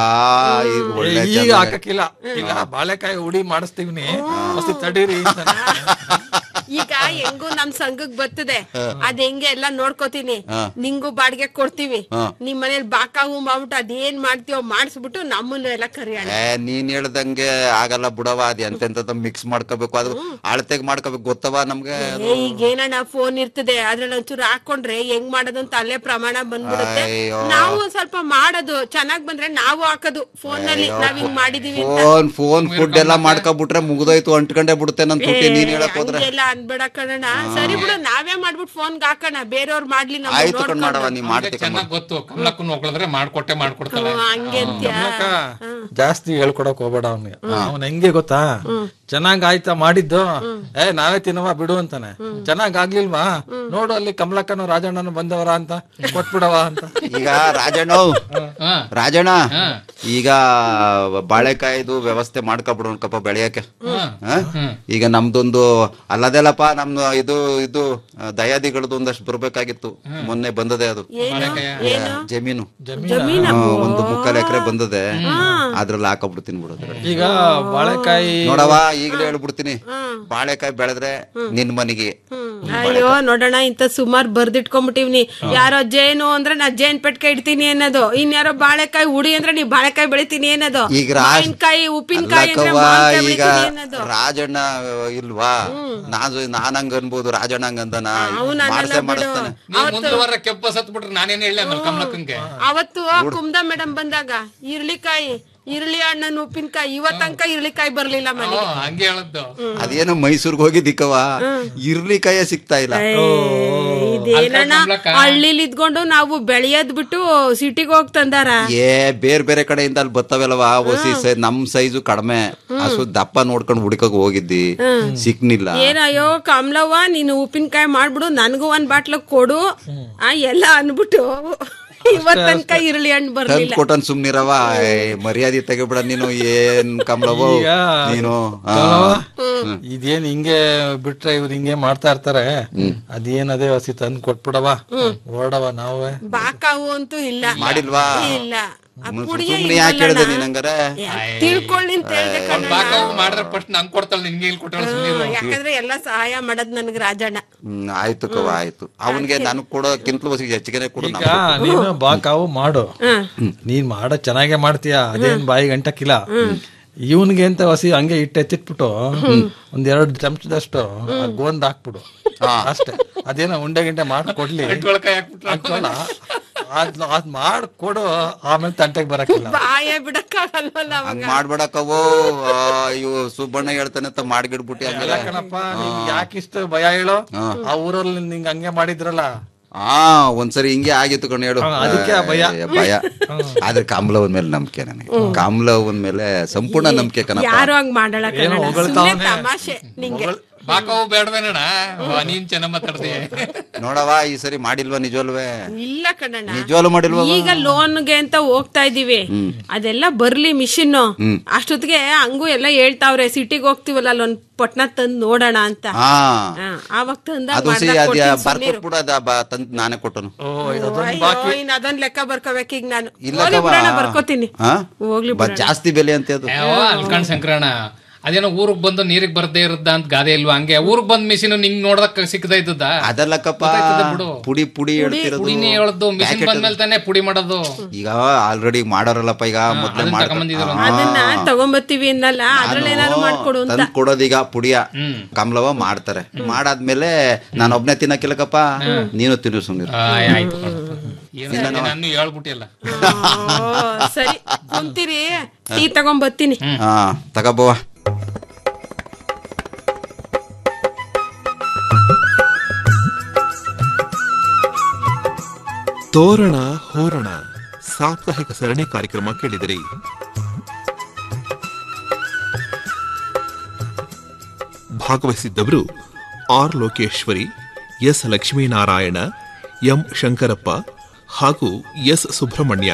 ಈ ಒಳ್ಳೆ ಈಗ ಜನ. ಹಾಕಕ್ಕಿಲ್ಲ ಈಗ ಬಾಳೆಕಾಯಿ ಉಡಿ ಮಾಡಿಸ್ತೀವಿ ಹೊಸಿ ತಡೀರಿ ಅಂತ. ಈಗ ಹೆಂಗೂ ನಮ್ ಸಂಘಕ್ ಬರ್ತದೆ ಅದ್ ಹೆಂಗೆ ಎಲ್ಲ ನೋಡ್ಕೋತೀನಿ ನಿಂಗೂ ಬಾಡಿಗೆ ಕೊಡ್ತೀವಿ ನಿಮ್ ಮನೇಲಿ ಬಾಕ ಹೂ ಮಾಡ್ಬಿಟ್ಟು ಅದೇನ್ ಮಾಡ್ತೀವೋ ಮಾಡಿಸ್ಬಿಟ್ಟು ನಮ್ಮನ್ನು ಎಲ್ಲ ಕರಿಯೋಣ ಏ ನೀನ್ ಹೇಳ್ದಂಗೆ ಆಗಲ್ಲ ಬಿಡವ ಅದ್ ಎಂತೆಂತ ಮಿಕ್ಸ್ ಮಾಡ್ಕೋಬೇಕು ಅದು ಅಳತೆಗ್ ಮಾಡ್ಕೋಬೇಕು ಗೊತ್ತವ ನಮ್ಗೆ ಏ, ಈಗ ಏನಣ್ಣ ಫೋನ್ ಇರ್ತದೆ ಅದ್ರಲ್ಲಿ ಒಂಚೂರು ಹಾಕೊಂಡ್ರೆ ಹೆಂಗ್ ಮಾಡೋದು ಅಂತ ಅಲ್ಲೇ ಪ್ರಮಾಣ ಬಂದ್ಬಿಡುತ್ತೆ ಅಯ್ಯೋ. ನಾವು ಒಂದ್ ಸ್ವಲ್ಪ ಮಾಡೋದು ಚೆನ್ನಾಗ್ ಬಂದ್ರೆ ನಾವು ಹಾಕೋದು ಫೋನ್ ನಲ್ಲಿ ನಾವ್ ಹಿಂಗ್ ಮಾಡಿದೀವಿ ಅಂತ ಫೋನ್ ಫೋನ್ ಫುಡ್ ಎಲ್ಲ ಮಾಡ್ಕೊಬಿಟ್ರೆ ಮುಗ್ದೋಯ್ತು ಅಂಟ್ಕೊಂಡೆ ಬಿಡುತ್ತೆ ನನ್ ತುಟಿ ನೀನ್ ಹೇಳಕ್ ಹೋದ್ರೆ ಹಂಗೆಲ್ಲ ಅನ್ಬೇಡ ಕಣಣ್ಣ ಸರಿ ಬಿಡು ನಾವೇ ಮಾಡ್ಬಿಟ್ಟು ಫೋನ್ಗೆ ಹಾಕೋಣ ಬೇರೆಯವ್ರು ಮಾಡ್ಲಿ ನಾವು ಆಯ್ತು ಕಣ್ ಮಾಡವ ನೀ ಅವ್ನಿಗೆ ಮಾಡ್ತಿ ಕಣ್ ಚೆನ್ನಾಗ್ ಗೊತ್ತು ಕಮಲಕ್ಕನ್ ಹೊಗಳಿದ್ರೆ ಮಾಡ್ಕೊಟ್ಟೆ ಮಾಡ್ಕೊಡ್ತಾಳೆ ಹಂಗೆ ಅಂತ್ಯ ಅಕ್ಕ, ಜಾಸ್ತಿ ಹೇಳ್ಕೊಡಕ್ ಹೋಗ್ಬೇಡ ಅವ್ನಿಗೆ ಅವ್ನ ಹೆಂಗೆ ಗೊತ್ತಾ ಚೆನ್ನಾಗ್ ಆಯ್ತಾ ಮಾಡಿದ್ದು ಏ ನಾವೇ ತಿನ್ನವ ಬಿಡು ಅಂತಾನೆ ಚೆನ್ನಾಗ್ ಆಗ್ಲಿಲ್ವಾ ನೋಡು ಅಲ್ಲಿ ಕಮಲಕ್ಕನು ರಾಜಣ್ಣನು ಬಂದವರ ಅಂತ ಕೊಟ್ಬಿಡವ ಅಂತ ಈಗ ರಾಜಣ್ಣ ಹಾ ರಾಜಣ್ಣ ಈಗ ಬಾಳೆಕಾಯ್ದು ವ್ಯವಸ್ಥೆ ಮಾಡ್ಕೊಬಿಡೋಣಕಪ್ಪ ಬೆಳೆಯಕ್ಕೆ ಹ? ಈಗ ನಮ್ದೊಂದು ಅಲ್ಲದೆಲ್ಲಪ್ಪ ನಮ್ದು ಇದು ಇದು ಆ, ದಯಾದಿಗಳದ್ದು ಒಂದಷ್ಟು ಬರ್ಬೇಕಾಗಿತ್ತು ಮೊನ್ನೆ ಬಂದದೆ ಅದು ಜಮೀನು ಹಾ, ಒಂದು ಮುಕ್ಕಾಲು ಎಕರೆ ಬಂದದೆ ಅದ್ರಲ್ಲಿ ಹಾಕೊಬಿಡ್ತೀನಿ ಬಿಡೋದು ಈಗ ಬಾಳೆಕಾಯಿ ನೋಡವ ಈಗಲೇ ಹೇಳ್ಬಿಡ್ತೀನಿ ಬಾಳೆಕಾಯಿ ಬೆಳೆದ್ರೆ ನಿನ್ ಮನೆಗೆ ಅಯ್ಯೋ ನೋಡೋಣ ಇಂತ ಸುಮಾರ್ ಬರ್ದಿಟ್ಕೊಂಡ್ಬಿಟ್ಟಿವ್ನಿ ಯಾರೋ ಜೇನು ಅಂದ್ರೆ ನಾ ಜೇನ್ ಪೆಟ್ಕೆ ಇಡ್ತೀನಿ ಅನ್ನೋದು ಇನ್ಯಾರೋ ಬಾಳೆಕಾಯಿ ಹುಡಿ ಅಂದ್ರೆ ನೀ ಬಾಳೆಕಾಯಿ ಬೆಳಿತೀನಿ ಅನ್ನೋದು ಈಗ ರಾಜ್- ಮಾವಿನಕಾಯಿ ಉಪ್ಪಿನಕಾಯಿ ಅಂದ್ರೆ ಅಲ್ಲಕ್ಕವ್ವ, ಮಾವಿನಕಾಯಿ ಈಗ ಬೆಳಿತೀನಿ ಅನ್ನೋದು ರಾಜಣ್ಣ ಇಲ್ವಾ ನಾನು ನಾನ್ ಹಂಗ ಅನ್ಬೋದು ರಾಜಣ್ಣ ಹಂಗ ಅಂದನ ಮಾಡ್ಸೇ ಮಾಡಿಸ್ತಾನೆ ನೀವ್ ಮುಂದುವರ ಕೆಂಪ ಸತ್ ಬಿಟ್ರೆ ನಾನೇನ್ ಹೇಳಿ ಆಮೇಲೆ ಕಮಲಕ್ಕನ್ಗೆ ಅವತ್ತು ಕುಮ್ದ ಮೇಡಮ್ ಬಂದಾಗ ಇರ್ಲಿಕಾಯಿ ಇರ್ಲಿ ಹಣ್ಣನ್ ಉಪ್ಪಿನಕಾಯಿ ಇವತ್ತಂಕ ಇರ್ಲಿಕಾಯಿ ಬರ್ಲಿಲ್ಲ ಮನೆಗೆ ಹ್ಮ್, ಹಂಗೆ ಹೇಳದ್ದು ಅದೇನೋ ಮೈಸೂರ್ಗ್ ಹೋಗಿದ್ದಿಕ್ಕವ ಇರ್ಲಿಕಾಯ ಸಿಗ್ತಾ ಇಲ್ಲ ಇದೇನಣ್ಣ ಹಳ್ಳಿಲಿ ಇದ್ಕೊಂಡು ನಾವು ಬೆಳೆಯೋದ್ ಬಿಟ್ಟು ಸಿಟಿಗೆ ಹೋಗ್ ತಂದಾರ ಏ ಬೇರೆ ಬೇರೆ ಕಡೆಯಿಂದ ಅಲ್ಲಿ ಬತ್ತವೆಲ್ಲವ ಹೊಸಿ ಸೈ- ನಮ್ ಸೈಜು ಕಡಿಮೆ ಅಷ್ಟು ದಪ್ಪ ನೋಡ್ಕೊಂಡು ಹುಡುಕಕ್ ಹೋಗಿದ್ದಿ ಸಿಕ್ನಿಲ್ಲ ಏನಯ್ಯೋ ಕಮಲವ್ವ ನೀನು ಉಪ್ಪಿನಕಾಯಿ ಮಾಡ್ಬಿಡು ನನಗೂ ಒಂದ್ ಬಾಟ್ಲ ಕೊಡು ಆ ಎಲ್ಲ ಅನ್ಬಿಟ್ಟು ಇವತ್ ತನಕ ಇರ್ಲಿ ಹಣ್ಣು ತಂದ್ ಬರ್ಲಿಲ್ಲ ಕೊಟ್ಟನ್ ಸುಮ್ನಿರವ ಏ, ಮರ್ಯಾದೆ ತೆಗಿಬಿಡ ನೀನು ಏನ್ ಕಮಲವು ಈಗ ನೀನು ಆ, ಇದೇನ್ ಹಿಂಗೆ ಬಿಟ್ರೆ ಇವ್ರು ಹಿಂಗೆ ಮಾಡ್ತಾ ಇರ್ತಾರೆ ಅದೇನದೇ ಹಸಿ ತಂದ್ ಕೊಟ್ಬಿಡವ ಹೊರಡವ ನಾವೇ ಬಾಕಾವು ಅಂತೂ ಇಲ್ಲ ಮಾಡಿಲ್ವಾ ಇಲ್ಲ ಆ ಪುಡಿಯೇ ಸುಮ್ನೆ ಯಾಕೆ ಹೇಳ್ದೆ ಇಲ್ವಲ್ಲಣ್ಣ? ನೀನ್ ಹಂಗಾರೆ ತಿಳ್ಕೊಳ್ಳಿ ಅಂತ ಹೇಳ್ದೆ ಕಣಣ್ಣ. ಬಾಕ ಮಾಡಿದ್ರೆ ಫಸ್ಟ್ ನಂಗೆ ಕೊಡ್ತಾಳೆ ನಿನ್ಗೆ ಇಲ್ಲಿ ಕೊಟ್ಟಾಳೆ ಸುಮ್ಮನೆ ಯಾಕಂದ್ರೆ ಎಲ್ಲ ಸಹಾಯ ಮಾಡದ್ ನನ್ಗ್ ರಾಜಣ್ಣ ಹ್ಮ್ ಆಯ್ತು ಕವ ಆಯ್ತು ಅವನ್ಗೆ ನಾನು ಕೊಡೋಕ್ಕಿಂತಲೂ ಹೊಸಿಗೆ ಹೆಚ್ಚಿಗೆ ಕೊಡು ಈಗ ನೀನು ಬಾಕಾವು ಮಾಡು ನೀನ್ ಮಾಡೋ ಚೆನ್ನಾಗೆ ಮಾಡ್ತೀಯ ಅದೇನ್ ಬಾಯಿ ಗಂಟಕ್ಕಿಲ್ಲ ಇವನ್ಗೆ ಅಂತ ಹಸಿ ಹಂಗೆ ಇಟ್ಟು ಎತ್ತಿಟ್ಬಿಟ್ಟು ಒಂದ್ ಎರಡು ಚಮಚದಷ್ಟು ಆ ಗೋಂದ್ ಹಾಕ್ಬಿಡು ಅಷ್ಟೇ ಅದೇನೋ ಉಂಡೆ ಗಿಂಡೆ ಮಾಡ್ಕೊಡ್ಲಿ ಒಳಕಾಯಿ ಹಾಕ್ಬಿಟ್ರೆ ಹಾಕೋಲ್ಲ ಅದ್ ಅದ್ ಮಾಡ್ಕೊಡು ಆಮೇಲೆ ತಂಟೆಗೆ ಬರಕ್ಕಿಲ್ಲ ಬಾಯ ಬಿಡಕ್ಕಾಗಲ್ವಲ್ಲ ಅವಾಗ ಹಂಗ್ ಮಾಡ್ಬೇಡಕ್ಕವೋ ಇವು ಸುಬ್ಬಣ್ಣ ಹೇಳ್ತಾನೆ ಅಂತ ಮಾಡ್ಗಿಡ್ಬಿಟ್ಟಿ ಅಲ್ಲ ಹಂಗೆಲ್ಲ ಕಣಪ್ಪ ನಿಮ್ಗೆ ಯಾಕೆ ಇಷ್ಟ ಭಯ ಹೇಳು ಆ ಊರಲ್ಲಿ ನಿಂಗೆ ಹಂಗೆ ಮಾಡಿದ್ರಲ್ಲ ಹಾ ಒಂದ್ಸರಿ ಹಿಂಗೆ ಆಗಿತ್ತು ಕಣ್ ಹೇಳು ಹಾ, ಅದಕ್ಕೆ ಆ ಭಯ. ಏ, ಭಯ ಆದ್ರೆ ಕಾಮ್ಲವನ್ ಮೇಲೆ ನಂಬಿಕೆ ನನಗೆ ಕಾಮ್ಲವನ್ ಮೇಲೆ ಸಂಪೂರ್ಣ ನಂಬಿಕೆ ಕಣಪ್ಪ ಯಾರು ಹಂಗ್ ಮಾಡಲ್ಲ ಕಣಣ್ಣ. ಸುಮ್ನೆ ಹೊಗಳ್ತಾವ್ನೆ. ತಮಾಷೆ ನಿಂಗೆ ಬಾಕವು ಬೇಡವೇನಣ್ಣ ನೀನ್ ಚೆನ್ನಾಗ್ ಮಾತಾಡ್ತೀಯ ನೋಡವ ಈ ಸರಿ ಮಾಡಿಲ್ವಾ ನಿಜವಲ್ವೇ ಇಲ್ಲ ಕಣಣ್ಣ ನಿಜವಾಗ್ಲೂ ಮಾಡಿಲ್ವಾ ಈಗ ಲೋನ್ಗೆ ಅಂತ ಹೋಗ್ತಾ ಇದೀವಿ ಅದೆಲ್ಲ ಬರ್ಲಿ ಮಿಷಿನ್ ಅಷ್ಟೊತ್ತಿಗೆ ಹಂಗೂ ಎಲ್ಲ ಹೇಳ್ತಾವ್ರೆ ಸಿಟಿಗೆ ಹೋಗ್ತಿವಲ್ಲ ಅಲ್ಲೊಂದ್ ಪಟ್ನ ತಂದ್ ನೋಡೋಣ ಅಂತ ಹಾ ಹಾ, ಆವಾಗ ತಂದ ಅದು ಸಿ ಅದ ಬರ್ಕೊಟ್ಬಿಡು ಅದ ಬ- ತಂದ್ ನಾನೇ ಕೊಟ್ಟನು ಇನ್ ಅದೊಂದ್ ಲೆಕ್ಕ ಬರ್ಕೋಬೇಕು ಈಗ ನಾನು ಇಲ್ಲ ಹೋಗ್ಲಿ ಕವ್ವ. ಬಿಡೋಣ ಬರ್ಕೋತೀನಿ ಹಾ? ಹೋಗ್ಲಿ ಬ- ಜಾಸ್ತಿ ಬೆಲೆ ಅಂತ ಅದು ಅಲ್ಕಂಡ್ ಶಂಕರಣ್ಣ ಅದೇನೋ ಊರಿಗೆ ಬಂದು ನೀರಿಗೆ ಬರ್ದೇ ಇರುತ್ತ ಅಂತ ಗಾದೆ ಇಲ್ವಾ ಹಂಗೆ ಊರಿಗೆ ಬಂದ್ ಮಿಷಿನ್ ನಿಂಗ್ ನೋಡ್ದಕ್ ಸಿಕ್ಕದ ಇದ್ದದ ಅದಲ್ಲಕ್ಕಪ್ಪ ಗೊತ್ತಾಯ್ತದೆ ಬಿಡು. ಪುಡಿ ಪುಡಿ ಹೇಳ್ತಿರೋದು ಪುಡಿನೇ ಹೇಳದ್ದು ಮಿಷಿನ್ ಬಂದ್ಮೇಲೆ ತಾನೇ ಪುಡಿ ಮಾಡೋದು ಈಗ ಆಲ್ರೆಡಿ ಮಾಡೋರಲ್ಲಪ್ಪ ಈಗ ಮೊದ್ಲೇ ಅದನ್ನ ಮಾಡ್ಕೊಂಡು ತಗೊಂಬಂದಿದ್ರು ಅದನ್ನ ತಗೊಂಬತ್ತೀವಿ ಅನ್ನಲ್ಲ ಅದ್ರಲ್ಲಿ ಏನಾದ್ರು ಮಾಡ್ಕೊಡು ಅಂತ ತಂದ್ ಕೊಡೋದೀಗ ಪುಡಿಯ ಕಮಲವ ಮಾಡ್ತಾರೆ ಮಾಡಾದ್ಮೇಲೆ ನಾನು ಒಬ್ನೇ ತಿನ್ನಕ್ಕಿಲ್ಲಕಪ್ಪ ನೀನು ತಿನ್ನು ಸುಮ್ನಿರು ಆಯ್, ಆಯ್ತು ಕಣಪ್ಪ. ಏನೋ ನಾನು ಹೇಳ್ಬಿಟ್ಟಿಲ್ಲ ಓ, ಸರಿ ಕುಂತೀರಿ ಟೀ ತಗೊಂಬತ್ತೀನಿ ಹಾ ತಗೋಬವ್ವ ತೋರಣ ಹೋರಣ ಸಾಪ್ತಾಹಿಕ ಸರಣಿ ಕಾರ್ಯಕ್ರಮ ಕೇಳಿದಿರಿ ಭಾಗವಹಿಸಿದ್ದವರು R Lokeshwari S Lakshminarayana M Shankarappa ಹಾಗೂ ಎಸ್ ಸುಬ್ರಹ್ಮಣ್ಯ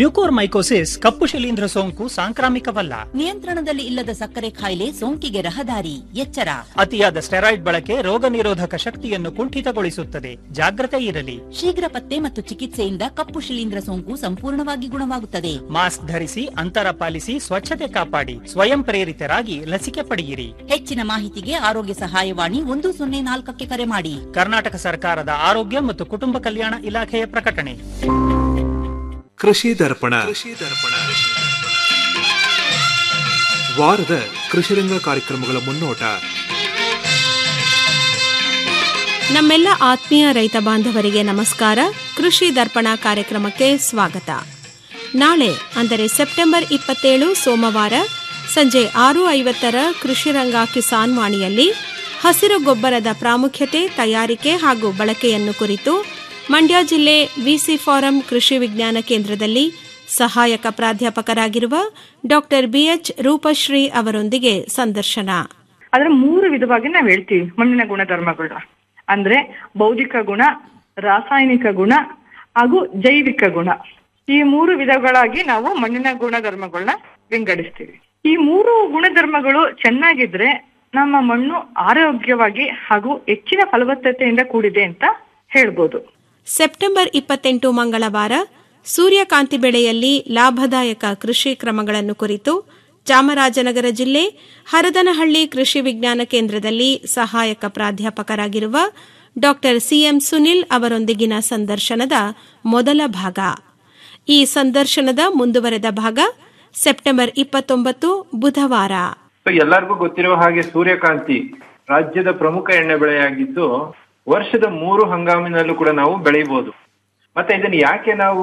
ಮ್ಯೂಕೋರ್ಮೈಕೋಸಿಸ್ ಕಪ್ಪು ಶಿಲೀಂಧ್ರ ಸೋಂಕು ಸಾಂಕ್ರಾಮಿಕವಲ್ಲ ನಿಯಂತ್ರಣದಲ್ಲಿ ಇಲ್ಲದ ಸಕ್ಕರೆ ಕಾಯಿಲೆ ಸೋಂಕಿಗೆ ರಹದಾರಿ ಎಚ್ಚರ ಅತಿಯಾದ ಸ್ಟೆರಾಯ್ಡ್ ಬಳಕೆ ರೋಗ ನಿರೋಧಕ ಶಕ್ತಿಯನ್ನು ಕುಂಠಿತಗೊಳಿಸುತ್ತದೆ ಜಾಗ್ರತೆ ಇರಲಿ ಶೀಘ್ರ ಪತ್ತೆ ಮತ್ತು ಚಿಕಿತ್ಸೆಯಿಂದ ಕಪ್ಪು ಶಿಲೀಂಧ್ರ ಸೋಂಕು ಸಂಪೂರ್ಣವಾಗಿ ಗುಣವಾಗುತ್ತದೆ ಮಾಸ್ಕ್ ಧರಿಸಿ ಅಂತರ ಪಾಲಿಸಿ ಸ್ವಚ್ಛತೆ ಕಾಪಾಡಿ ಸ್ವಯಂ ಪ್ರೇರಿತರಾಗಿ ಲಸಿಕೆ ಪಡೆಯಿರಿ ಹೆಚ್ಚಿನ ಮಾಹಿತಿಗೆ ಆರೋಗ್ಯ ಸಹಾಯವಾಣಿ ಒಂದು ಸೊನ್ನೆ ನಾಲ್ಕಕ್ಕೆ ಕರೆ ಮಾಡಿ ಕರ್ನಾಟಕ ಸರ್ಕಾರದ ಆರೋಗ್ಯ ಮತ್ತು ಕುಟುಂಬ ಕಲ್ಯಾಣ ಇಲಾಖೆಯ ಪ್ರಕಟಣೆ ಕೃಷಿ ದರ್ಪಣ ವಾರದ ಕೃಷಿರಂಗ ಕಾರ್ಯಕ್ರಮಗಳ ಮುನ್ನೋಟ ನಮ್ಮೆಲ್ಲ ಆತ್ಮೀಯ ರೈತ ಬಾಂಧವರಿಗೆ ನಮಸ್ಕಾರ ಕೃಷಿ ದರ್ಪಣ ಕಾರ್ಯಕ್ರಮಕ್ಕೆ ಸ್ವಾಗತ ನಾಳೆ ಅಂದರೆ ಸೆಪ್ಟೆಂಬರ್ ಇಪ್ಪತ್ತೇಳು ಸೋಮವಾರ ಸಂಜೆ ಆರು ಐವತ್ತರ ಕೃಷಿರಂಗ ಕಿಸಾನ್ ವಾಣಿಯಲ್ಲಿ ಹಸಿರು ಗೊಬ್ಬರದ ಪ್ರಾಮುಖ್ಯತೆ ತಯಾರಿಕೆ ಹಾಗೂ ಬಳಕೆಯನ್ನು ಕುರಿತು ಮಂಡ್ಯ ಜಿಲ್ಲೆ ವಿಸಿ ಫಾರಂ ಕೃಷಿ ವಿಜ್ಞಾನ ಕೇಂದ್ರದಲ್ಲಿ ಸಹಾಯಕ ಪ್ರಾಧ್ಯಾಪಕರಾಗಿರುವ ಡಾಕ್ಟರ್ ಬಿಎಚ್ ರೂಪಶ್ರೀ ಅವರೊಂದಿಗೆ ಸಂದರ್ಶನ ಆದ್ರೆ ಮೂರು ವಿಧವಾಗಿ ನಾವ್ ಹೇಳ್ತೀವಿ ಮಣ್ಣಿನ ಗುಣಧರ್ಮಗಳನ್ನ ಅಂದ್ರೆ ಬೌದ್ಧಿಕ ಗುಣ ರಾಸಾಯನಿಕ ಗುಣ ಹಾಗೂ ಜೈವಿಕ ಗುಣ ಈ ಮೂರು ವಿಧಗಳಾಗಿ ನಾವು ಮಣ್ಣಿನ ಗುಣಧರ್ಮಗಳನ್ನ ವಿಂಗಡಿಸ್ತೀವಿ ಈ ಮೂರು ಗುಣಧರ್ಮಗಳು ಚೆನ್ನಾಗಿದ್ರೆ ನಮ್ಮ ಮಣ್ಣು ಆರೋಗ್ಯವಾಗಿ ಹಾಗೂ ಹೆಚ್ಚಿನ ಫಲವತ್ತತೆಯಿಂದ ಕೂಡಿದೆ ಅಂತ ಹೇಳ್ಬೋದು ಸೆಪ್ಟೆಂಬರ್ ಇಪ್ಪತ್ತೆಂಟು ಮಂಗಳವಾರ ಸೂರ್ಯಕಾಂತಿ ಬೆಳೆಯಲ್ಲಿ ಲಾಭದಾಯಕ ಕೃಷಿ ಕ್ರಮಗಳನ್ನು ಕುರಿತು ಚಾಮರಾಜನಗರ ಜಿಲ್ಲೆ ಹರದನಹಳ್ಳಿ ಕೃಷಿ ವಿಜ್ಞಾನ ಕೇಂದ್ರದಲ್ಲಿ ಸಹಾಯಕ ಪ್ರಾಧ್ಯಾಪಕರಾಗಿರುವ ಡಾಕ್ಟರ್ ಸಿಎಂ ಸುನಿಲ್ ಅವರೊಂದಿಗಿನ ಸಂದರ್ಶನದ ಮೊದಲ ಭಾಗ ಈ ಸಂದರ್ಶನದ ಮುಂದುವರೆದ ಭಾಗ ಸೆಪ್ಟೆಂಬರ್ ಇಪ್ಪತ್ತೊಂಬತ್ತು ಬುಧವಾರ ಸೊ ಎಲ್ಲರಿಗೂ ಗೊತ್ತಿರುವ ಹಾಗೆ ಸೂರ್ಯಕಾಂತಿ ರಾಜ್ಯದ ಪ್ರಮುಖ ಎಣ್ಣೆ ಬೆಳೆಯಾಗಿದ್ದು ವರ್ಷದ ಮೂರು ಹಂಗಾಮಿನಲ್ಲೂ ಕೂಡ ನಾವು ಬೆಳೆಯಬಹುದು ಮತ್ತೆ ಇದನ್ನ ಯಾಕೆ ನಾವು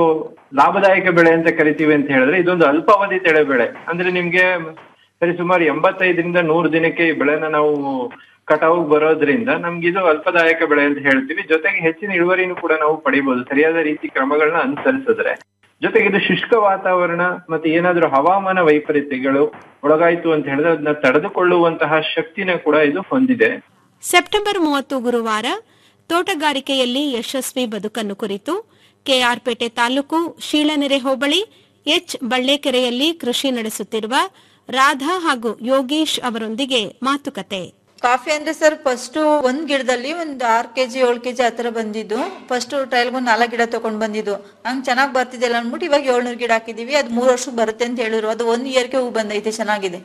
ಲಾಭದಾಯಕ ಬೆಳೆ ಅಂತ ಕರಿತೀವಿ ಅಂತ ಹೇಳಿದ್ರೆ ಇದೊಂದು ಅಲ್ಪಾವಧಿ ತೆಳೆ ಬೆಳೆ ಅಂದ್ರೆ ನಿಮ್ಗೆ ಸರಿ ಸುಮಾರು ಎಂಬತ್ತೈದರಿಂದ ನೂರು ದಿನಕ್ಕೆ ಈ ಬೆಳೆನ ನಾವು ಕಟಾವು ಬರೋದ್ರಿಂದ ನಮ್ಗೆ ಇದು ಅಲ್ಪದಾಯಕ ಬೆಳೆ ಅಂತ ಹೇಳ್ತೀವಿ ಜೊತೆಗೆ ಹೆಚ್ಚಿನ ಇಳುವರಿನೂ ಕೂಡ ನಾವು ಪಡಿಬಹುದು ಸರಿಯಾದ ರೀತಿ ಕ್ರಮಗಳನ್ನ ಅನುಸರಿಸಿದ್ರೆ ಜೊತೆಗೆ ಇದು ಶುಷ್ಕ ವಾತಾವರಣ ಮತ್ತೆ ಏನಾದ್ರೂ ಹವಾಮಾನ ವೈಪರೀತ್ಯಗಳು ಒಳಗಾಯ್ತು ಅಂತ ಹೇಳಿದ್ರೆ ಅದನ್ನ ತಡೆದುಕೊಳ್ಳುವಂತಹ ಶಕ್ತಿನ ಕೂಡ ಇದು ಹೊಂದಿದೆ ಸೆಪ್ಟೆಂಬರ್ ಮೂವತ್ತು ಗುರುವಾರ ತೋಟಗಾರಿಕೆಯಲ್ಲಿ ಯಶಸ್ವಿ ಬದುಕನ್ನು ಕುರಿತು ಕೆಆರ್ಪೇಟೆ ತಾಲೂಕು ಶೀಳನೆರೆ ಹೋಬಳಿ ಎಚ್ ಬಳ್ಳೆಕೆರೆಯಲ್ಲಿ ಕೃಷಿ ನಡೆಸುತ್ತಿರುವ ರಾಧಾ ಹಾಗೂ ಯೋಗೀಶ್ ಅವರೊಂದಿಗೆ ಮಾತುಕತೆ ಕಾಫಿ ಅಂದ್ರೆ ಸರ್ ಫಸ್ಟ್ ಒಂದ್ ಗಿಡದಲ್ಲಿ ಒಂದ್ ಆರ್ ಕೆಜಿ ಏಳು ಕೆಜಿ ಆತರ ಬಂದಿದ್ದು ಫಸ್ಟ್ ಟ್ರಯಲ್ಗೆ ಒಂದ್ ನಾಲ್ಕು ಗಿಡ ತಗೊಂಡ್ ಬಂದಿದ್ದು ಹಂಗ್ ಚೆನ್ನಾಗ್ ಬರ್ತಿದ್ದಿಲ್ಲ ಅನ್ಬಿಟ್ಟು ಇವಾಗ ಏಳ್ನೂರು ಗಿಡ ಹಾಕಿದೀವಿ ಅದು ಮೂರ್ ವರ್ಷಕ್ಕೆ ಬರುತ್ತೆ ಅಂತ ಹೇಳಿದ್ರು ಅದು ಒಂದ್ ಇಯರ್ಗೆ ಹೂ ಬಂದೈತೆ ಚೆನ್ನಾಗಿದೆ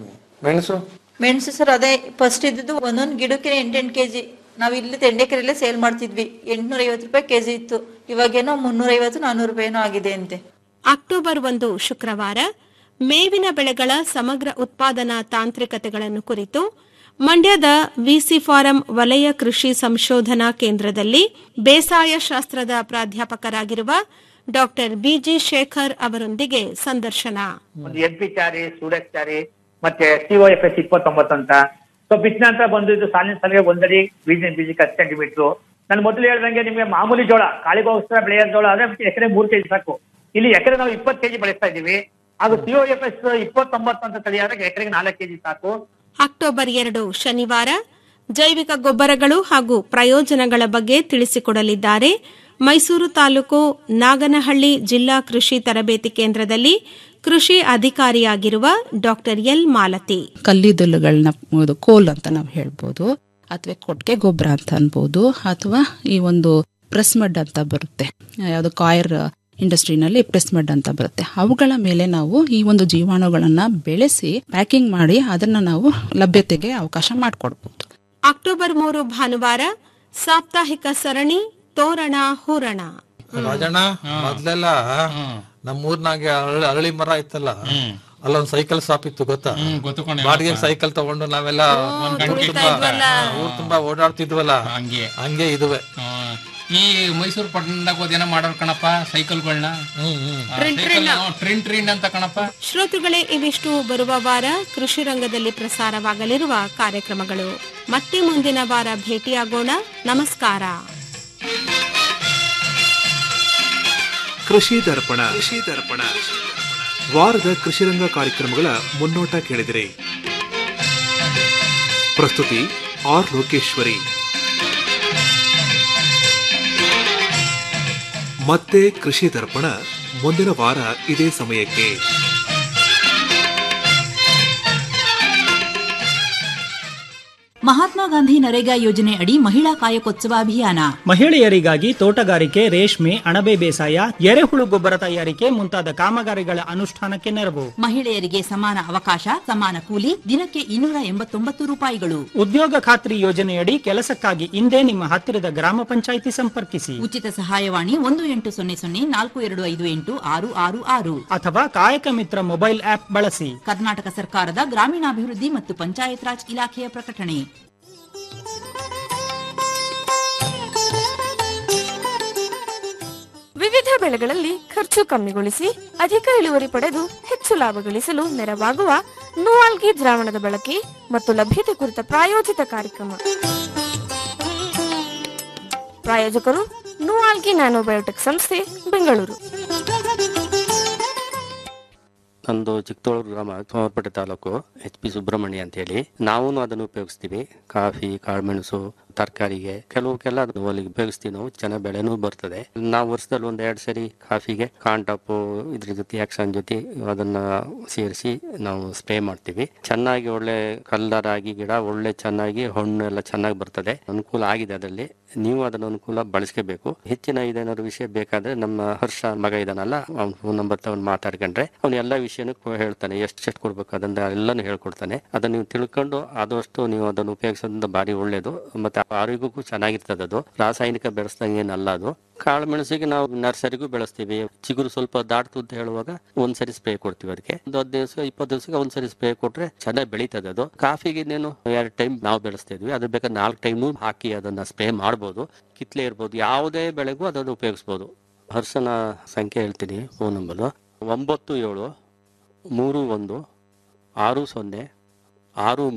ಮೆಣಸು ಮೆಣಸು ಸರ್ ಅದೇ ಫಸ್ಟ್ ಇದ್ದಿದ್ದು ಒಂದೊಂದ್ ಗಿಡಕ್ಕೆ ಎಂಟೆಂಟು ಕೆಜಿ ನಾವ್ ಇಲ್ಲಿ ತೆಂಡೆಕೆರೆಲ್ಲೇ ಸೇಲ್ ಮಾಡ್ತಿದ್ವಿ ಎಂಟ್ನೂರ ಐವತ್ತು ರೂಪಾಯಿ ಕೆಜಿ ಇತ್ತು ಇವಾಗೇನೋ ಮುನ್ನೂರ ಐವತ್ತು ನಾನೂರು ರೂಪಾಯಿನೋ ಆಗಿದೆ ಅಂತೆ ಅಕ್ಟೋಬರ್ ಒಂದು ಶುಕ್ರವಾರ ಮೇವಿನ ಬೆಳೆಗಳ ಸಮಗ್ರ ಉತ್ಪಾದನಾ ತಾಂತ್ರಿಕತೆಗಳನ್ನು ಕುರಿತು ಮಂಡ್ಯದ ವಿಸಿ ಫಾರಂ ವಲಯ ಕೃಷಿ ಸಂಶೋಧನಾ ಕೇಂದ್ರದಲ್ಲಿ ಬೇಸಾಯ ಶಾಸ್ತ್ರದ ಪ್ರಾಧ್ಯಾಪಕರಾಗಿರುವ ಡಾಕ್ಟರ್ ಬಿಜಿ ಶೇಖರ್ ಅವರೊಂದಿಗೆ ಸಂದರ್ಶನ ಒಂದು ಎನ್ ಪಿ ಚಾರಿ ಸೂಡಕ್ ಚಾರಿ ಮತ್ತೆ ಸಿಒ ಎಫ್ ಎಸ್ ಇಪ್ಪತ್ತೊಂಬತ್ತು ಅಂತ ಸೊ ಬಿತ್ತನೆ ಅಂತ ಬಂದು ಇದು ಸಾಲಿನ ಸಾಲಿಗೆ ಒಂದಡಿ ಬೀಜ ಬೀಜಕ್ಕೆ ಹತ್ತು ಸೆಂಟಿಮೀಟರ್ ನಾನು ಮೊದಲು ಹೇಳ್ದಂಗೆ ನಿಮಗೆ ಮಾಮೂಲಿ ಜೋಳ ಕಾಳಿಗೋಸ್ಕರ ಬೆಳೆಯೋ ಜೋಳ ಆದ್ರೆ ಎಕರೆ ಮೂರು ಕೆಜಿ ಸಾಕು ಇಲ್ಲಿ ಎಕರೆ ನಾವು ಇಪ್ಪತ್ತು ಕೆಜಿ ಬೆಳೆಸ್ತಾ ಇದೀವಿ ಹಾಗೂ ಸಿಒ ಎಫ್ ಎಸ್ ಇಪ್ಪತ್ತೊಂಬತ್ತು ಅಂತ ತಳಿ ಆದ್ರೆ ಎಕರೆಗೆ ನಾಲ್ಕು ಕೆಜಿ ಸಾಕು ಅಕ್ಟೋಬರ್ ಎರಡು ಶನಿವಾರ ಜೈವಿಕ ಗೊಬ್ಬರಗಳು ಹಾಗೂ ಪ್ರಯೋಜನಗಳ ಬಗ್ಗೆ ತಿಳಿಸಿಕೊಡಲಿದ್ದಾರೆ ಮೈಸೂರು ತಾಲೂಕು ನಾಗನಹಳ್ಳಿ ಜಿಲ್ಲಾ ಕೃಷಿ ತರಬೇತಿ ಕೇಂದ್ರದಲ್ಲಿ ಕೃಷಿ ಅಧಿಕಾರಿಯಾಗಿರುವ ಡಾಕ್ಟರ್ ಎಲ್ ಮಾಲತಿ ಕಲ್ಲಿದ್ದಲುಗಳನ್ನ ಕೋಲ್ ಅಂತ ನಾವು ಹೇಳ್ಬೋದು ಅಥವಾ ಕೊಟ್ಟಿಗೆ ಗೊಬ್ಬರ ಅಂತ ಅನ್ಬೋದು ಅಥವಾ ಈ ಒಂದು ಪ್ರೆಸ್ ಮಡ್ ಅಂತ ಬರುತ್ತೆ ಯಾವುದು ಕಾಯರ್ ಇಂಡಸ್ಟ್ರಿನಲ್ಲಿ ಪ್ರೆಸ್ ಮಡ್ ಅಂತ ಬರುತ್ತೆ ಅವುಗಳ ಮೇಲೆ ನಾವು ಈ ಒಂದು ಜೀವಾಣುಗಳನ್ನ ಬೆಳೆಸಿ ಪ್ಯಾಕಿಂಗ್ ಮಾಡಿ ಅದನ್ನ ನಾವು ಲಭ್ಯತೆಗೆ ಅವಕಾಶ ಮಾಡಿಕೊಡ್ಬೋದು ಅಕ್ಟೋಬರ್ ಮೂರು ಭಾನುವಾರ ಸಾಪ್ತಾಹಿಕ ಸರಣಿ ತೋರಣ ಹೂರಣ ರಾಜಣ್ಣ ಮೊದ್ಲೆಲ್ಲ ನಮ್ಮೂರ್ನಾಗೆ ಅರಳಿ ಅರಳಿ ಮರ ಇತ್ತಲ್ಲ ಅಲ್ಲೊಂದ್ ಸೈಕಲ್ ಶಾಪ್ ಇತ್ತು ಗೊತ್ತಾ ಬಾಡಿಗೆ ಸೈಕಲ್ ತಗೊಂಡು ನಾವೆಲ್ಲ ಊರ್ ತುಂಬಾ ಊರ್ ತುಂಬಾ ಓಡಾಡ್ತಿದ್ವಲ್ಲ ಹಂಗೆ ಹಂಗೆ ಇದುವೆ ಈ ಮೈಸೂರು ಪಟ್ಟಣದಾಗ ಅದೇನೋ ಮಾಡೋರ್ ಕಣಪ್ಪ ಸೈಕಲ್ಗಳನ್ನ ಟ್ರಿನ್ ಟ್ರಿನ್. ಟ್ರಿನ್ ಟ್ರಿನ್ ಅಂತ ಕಣಪ್ಪ ಶ್ರೋತೃಗಳೇ ಇವಿಷ್ಟು ಬರುವ ವಾರ ಕೃಷಿ ರಂಗದಲ್ಲಿ ಪ್ರಸಾರವಾಗಲಿರುವ ಕಾರ್ಯಕ್ರಮಗಳು ಮತ್ತೆ ಮುಂದಿನ ವಾರ ಭೇಟಿಯಾಗೋಣ ನಮಸ್ಕಾರ ಕೃಷಿ ದರ್ಪಣ ಕೃಷಿ ದರ್ಪಣ ವಾರದ ಕೃಷಿರಂಗ ಕಾರ್ಯಕ್ರಮಗಳ ಮುನ್ನೋಟ ಕೇಳಿದಿರಿ ಪ್ರಸ್ತುತಿ ಆರ್ ಲೋಕೇಶ್ವರಿ ಮತ್ತೆ ಕೃಷಿ ದರ್ಪಣ ಮುಂದಿನ ವಾರ ಇದೇ ಸಮಯಕ್ಕೆ ಮಹಾತ್ಮ ಗಾಂಧಿ ನರೇಗಾ ಯೋಜನೆ ಅಡಿ ಮಹಿಳಾ ಕಾಯಕೋತ್ಸವ ಅಭಿಯಾನ ಮಹಿಳೆಯರಿಗಾಗಿ ತೋಟಗಾರಿಕೆ ರೇಷ್ಮೆ ಅಣಬೆ ಬೇಸಾಯ ಎರೆಹುಳು ಗೊಬ್ಬರ ತಯಾರಿಕೆ ಮುಂತಾದ ಕಾಮಗಾರಿಗಳ ಅನುಷ್ಠಾನಕ್ಕೆ ನೆರವು ಮಹಿಳೆಯರಿಗೆ ಸಮಾನ ಅವಕಾಶ ಸಮಾನ ಕೂಲಿ ದಿನಕ್ಕೆ ಇನ್ನೂರ ಎಂಬತ್ತೊಂಬತ್ತು ರೂಪಾಯಿಗಳು ಉದ್ಯೋಗ ಖಾತ್ರಿ ಯೋಜನೆಯಡಿ ಕೆಲಸಕ್ಕಾಗಿ ಇಂದೇ ನಿಮ್ಮ ಹತ್ತಿರದ ಗ್ರಾಮ ಪಂಚಾಯಿತಿ ಸಂಪರ್ಕಿಸಿ ಉಚಿತ ಸಹಾಯವಾಣಿ ಒಂದು ಎಂಟು ಸೊನ್ನೆ ಸೊನ್ನೆ ನಾಲ್ಕು ಎರಡು ಐದು ಎಂಟು ಆರು ಆರು ಆರು ಅಥವಾ ಕಾಯಕ ಮಿತ್ರ ಮೊಬೈಲ್ ಆಪ್ ಬಳಸಿ ಕರ್ನಾಟಕ ಸರ್ಕಾರದ ಗ್ರಾಮೀಣಾಭಿವೃದ್ಧಿ ಮತ್ತು ಪಂಚಾಯತ್ ರಾಜ್ ಇಲಾಖೆಯ ಪ್ರಕಟಣೆ ವಿವಿಧ ಬೆಳೆಗಳಲ್ಲಿ ಖರ್ಚು ಕಮ್ಮಿಗೊಳಿಸಿ ಅಧಿಕ ಇಳುವರಿ ಪಡೆದು ಹೆಚ್ಚು ಲಾಭ ಗಳಿಸಲು ನೆರವಾಗುವ ನೂವಾಲ್ಗಿ ದ್ರಾವಣದ ಬಳಕೆ ಮತ್ತು ಲಭ್ಯತೆ ಕುರಿತ ಪ್ರಾಯೋಜಿತ ಕಾರ್ಯಕ್ರಮ ಪ್ರಾಯೋಜಕರು ನೂವಾಲ್ಗಿ ನ್ಯಾನೋಬಯೋಟೆಕ್ ಸಂಸ್ಥೆ ಬೆಂಗಳೂರು ನಂದು ಚಿಕ್ಕತೋಳೂರು ಗ್ರಾಮ ಸೋಮವಾರಪೇಟೆ ತಾಲೂಕು ಎಚ್ ಪಿ ಸುಬ್ರಹ್ಮಣ್ಯ ಅಂತ ಹೇಳಿ ನಾವು ಅದನ್ನು ಉಪಯೋಗಿಸ್ತೀವಿ ಕಾಫಿ ಕಾಳುಮೆಣಸು ತರಕಾರಿಗೆ ಕೆಲವಕ್ಕೆಲ್ಲ ಅಲ್ಲಿ ಉಪಯೋಗಿಸ್ತೀವಿ ನಾವು ಚೆನ್ನಾಗಿ ಬೆಳೆನೂ ಬರ್ತದೆ ನಾವು ವರ್ಷದಲ್ಲಿ ಒಂದ್ ಎರಡ್ ಸರಿ ಕಾಫಿಗೆ ಕಾಂಟಾಪು ಇದ್ರ ಜೊತೆ ಆಕ್ಷನ್ ಜೊತೆ ಅದನ್ನ ಸೇರಿಸಿ ನಾವು ಸ್ಪ್ರೇ ಮಾಡ್ತೀವಿ ಚೆನ್ನಾಗಿ ಒಳ್ಳೆ ಕಲ್ಲರ್ ಆಗಿ ಗಿಡ ಒಳ್ಳೆ ಚೆನ್ನಾಗಿ ಹಣ್ಣು ಎಲ್ಲ ಚೆನ್ನಾಗಿ ಬರ್ತದೆ ಅನುಕೂಲ ಆಗಿದೆ ಅದರಲ್ಲಿ ನೀವು ಅದನ್ನ ಅನುಕೂಲ ಬಳಸ್ಕೋಬೇಕು ಹೆಚ್ಚಿನ ಇದೇನಾದ್ರು ವಿಷಯ ಬೇಕಾದ್ರೆ ನಮ್ಮ ಹರ್ಷ ಮಗ ಇದಾನಲ್ಲ ಅವ್ನ ಫೋನ್ ನಂಬರ್ ತಗೊಂಡು ಮಾತಾಡ್ಕೊಂಡ್ರೆ ಅವ್ನು ಎಲ್ಲ ವಿಷಯನೂ ಕೊ- ಹೇಳ್ತಾನೆ ಎಷ್ಟು ಎಷ್ಟು ಕೊಡ್ಬೇಕು ಅದನ್ನ ಎಲ್ಲಾನು ಹೇಳ್ಕೊಡ್ತಾನೆ ಅದನ್ನ ನೀವು ತಿಳ್ಕೊಂಡು ಆದಷ್ಟು ನೀವು ಅದನ್ನು ಉಪಯೋಗಿಸೋದ್ರಿಂದ ಬಾರಿ ಒಳ್ಳೇದು ಮತ್ತೆ ಆರೋಗ್ಯಕ್ಕೂ ಚೆನ್ನಾಗಿರ್ತದೆ ಅದು ರಾಸಾಯನಿಕ ಬೆಳೆಸ್ದಂಗೆ ಏನಲ್ಲ ಅದು ಕಾಳು ಮೆಣಸಿಗೆ ನಾವು ನರ್ಸರಿಗೂ ಬೆಳೆಸ್ತೀವಿ ಚಿಗುರು ಸ್ವಲ್ಪ ದಾಟ್ತು ಅಂತ ಹೇಳುವಾಗ ಒಂದ್ಸರಿ ಸ್ಪ್ರೇ ಕೊಡ್ತೀವಿ ಅದಕ್ಕೆ ಒಂದು ಹತ್ತು ದಿವಸ ಇಪ್ಪತ್ತು ದಿವಸಕ್ಕೆ ಒಂದ್ಸರಿ ಸ್ಪ್ರೇ ಕೊಟ್ರೆ ಚೆನ್ನಾಗಿ ಬೆಳೀತದೆ ಅದು ಕಾಫಿಗೆ ಇನ್ನೇನು ಎರಡು ಟೈಮ್ ನಾವು ಬೆಳೆಸ್ತಾ ಇದ್ವಿ ಅದ್ರ ಬೇಕಾದ್ರೆ ನಾಲ್ಕು ಟೈಮ್ ಹಾಕಿ ಅದನ್ನ ಸ್ಪ್ರೇ ಮಾಡ್ಬೋದು ಕಿತ್ಲೆ ಇರ್ಬೋದು ಯಾವುದೇ ಬೆಳೆಗೂ ಅದನ್ನು ಉಪಯೋಗಿಸ್ಬೋದು ಹರ್ಷನ ಸಂಖ್ಯೆ ಹೇಳ್ತೀನಿ ಫೋನ್ ನಂಬರು ಒಂಬತ್ತು ಏಳು ಮೂರು ಒಂದು ಆರು ಸೊನ್ನೆ ಆರು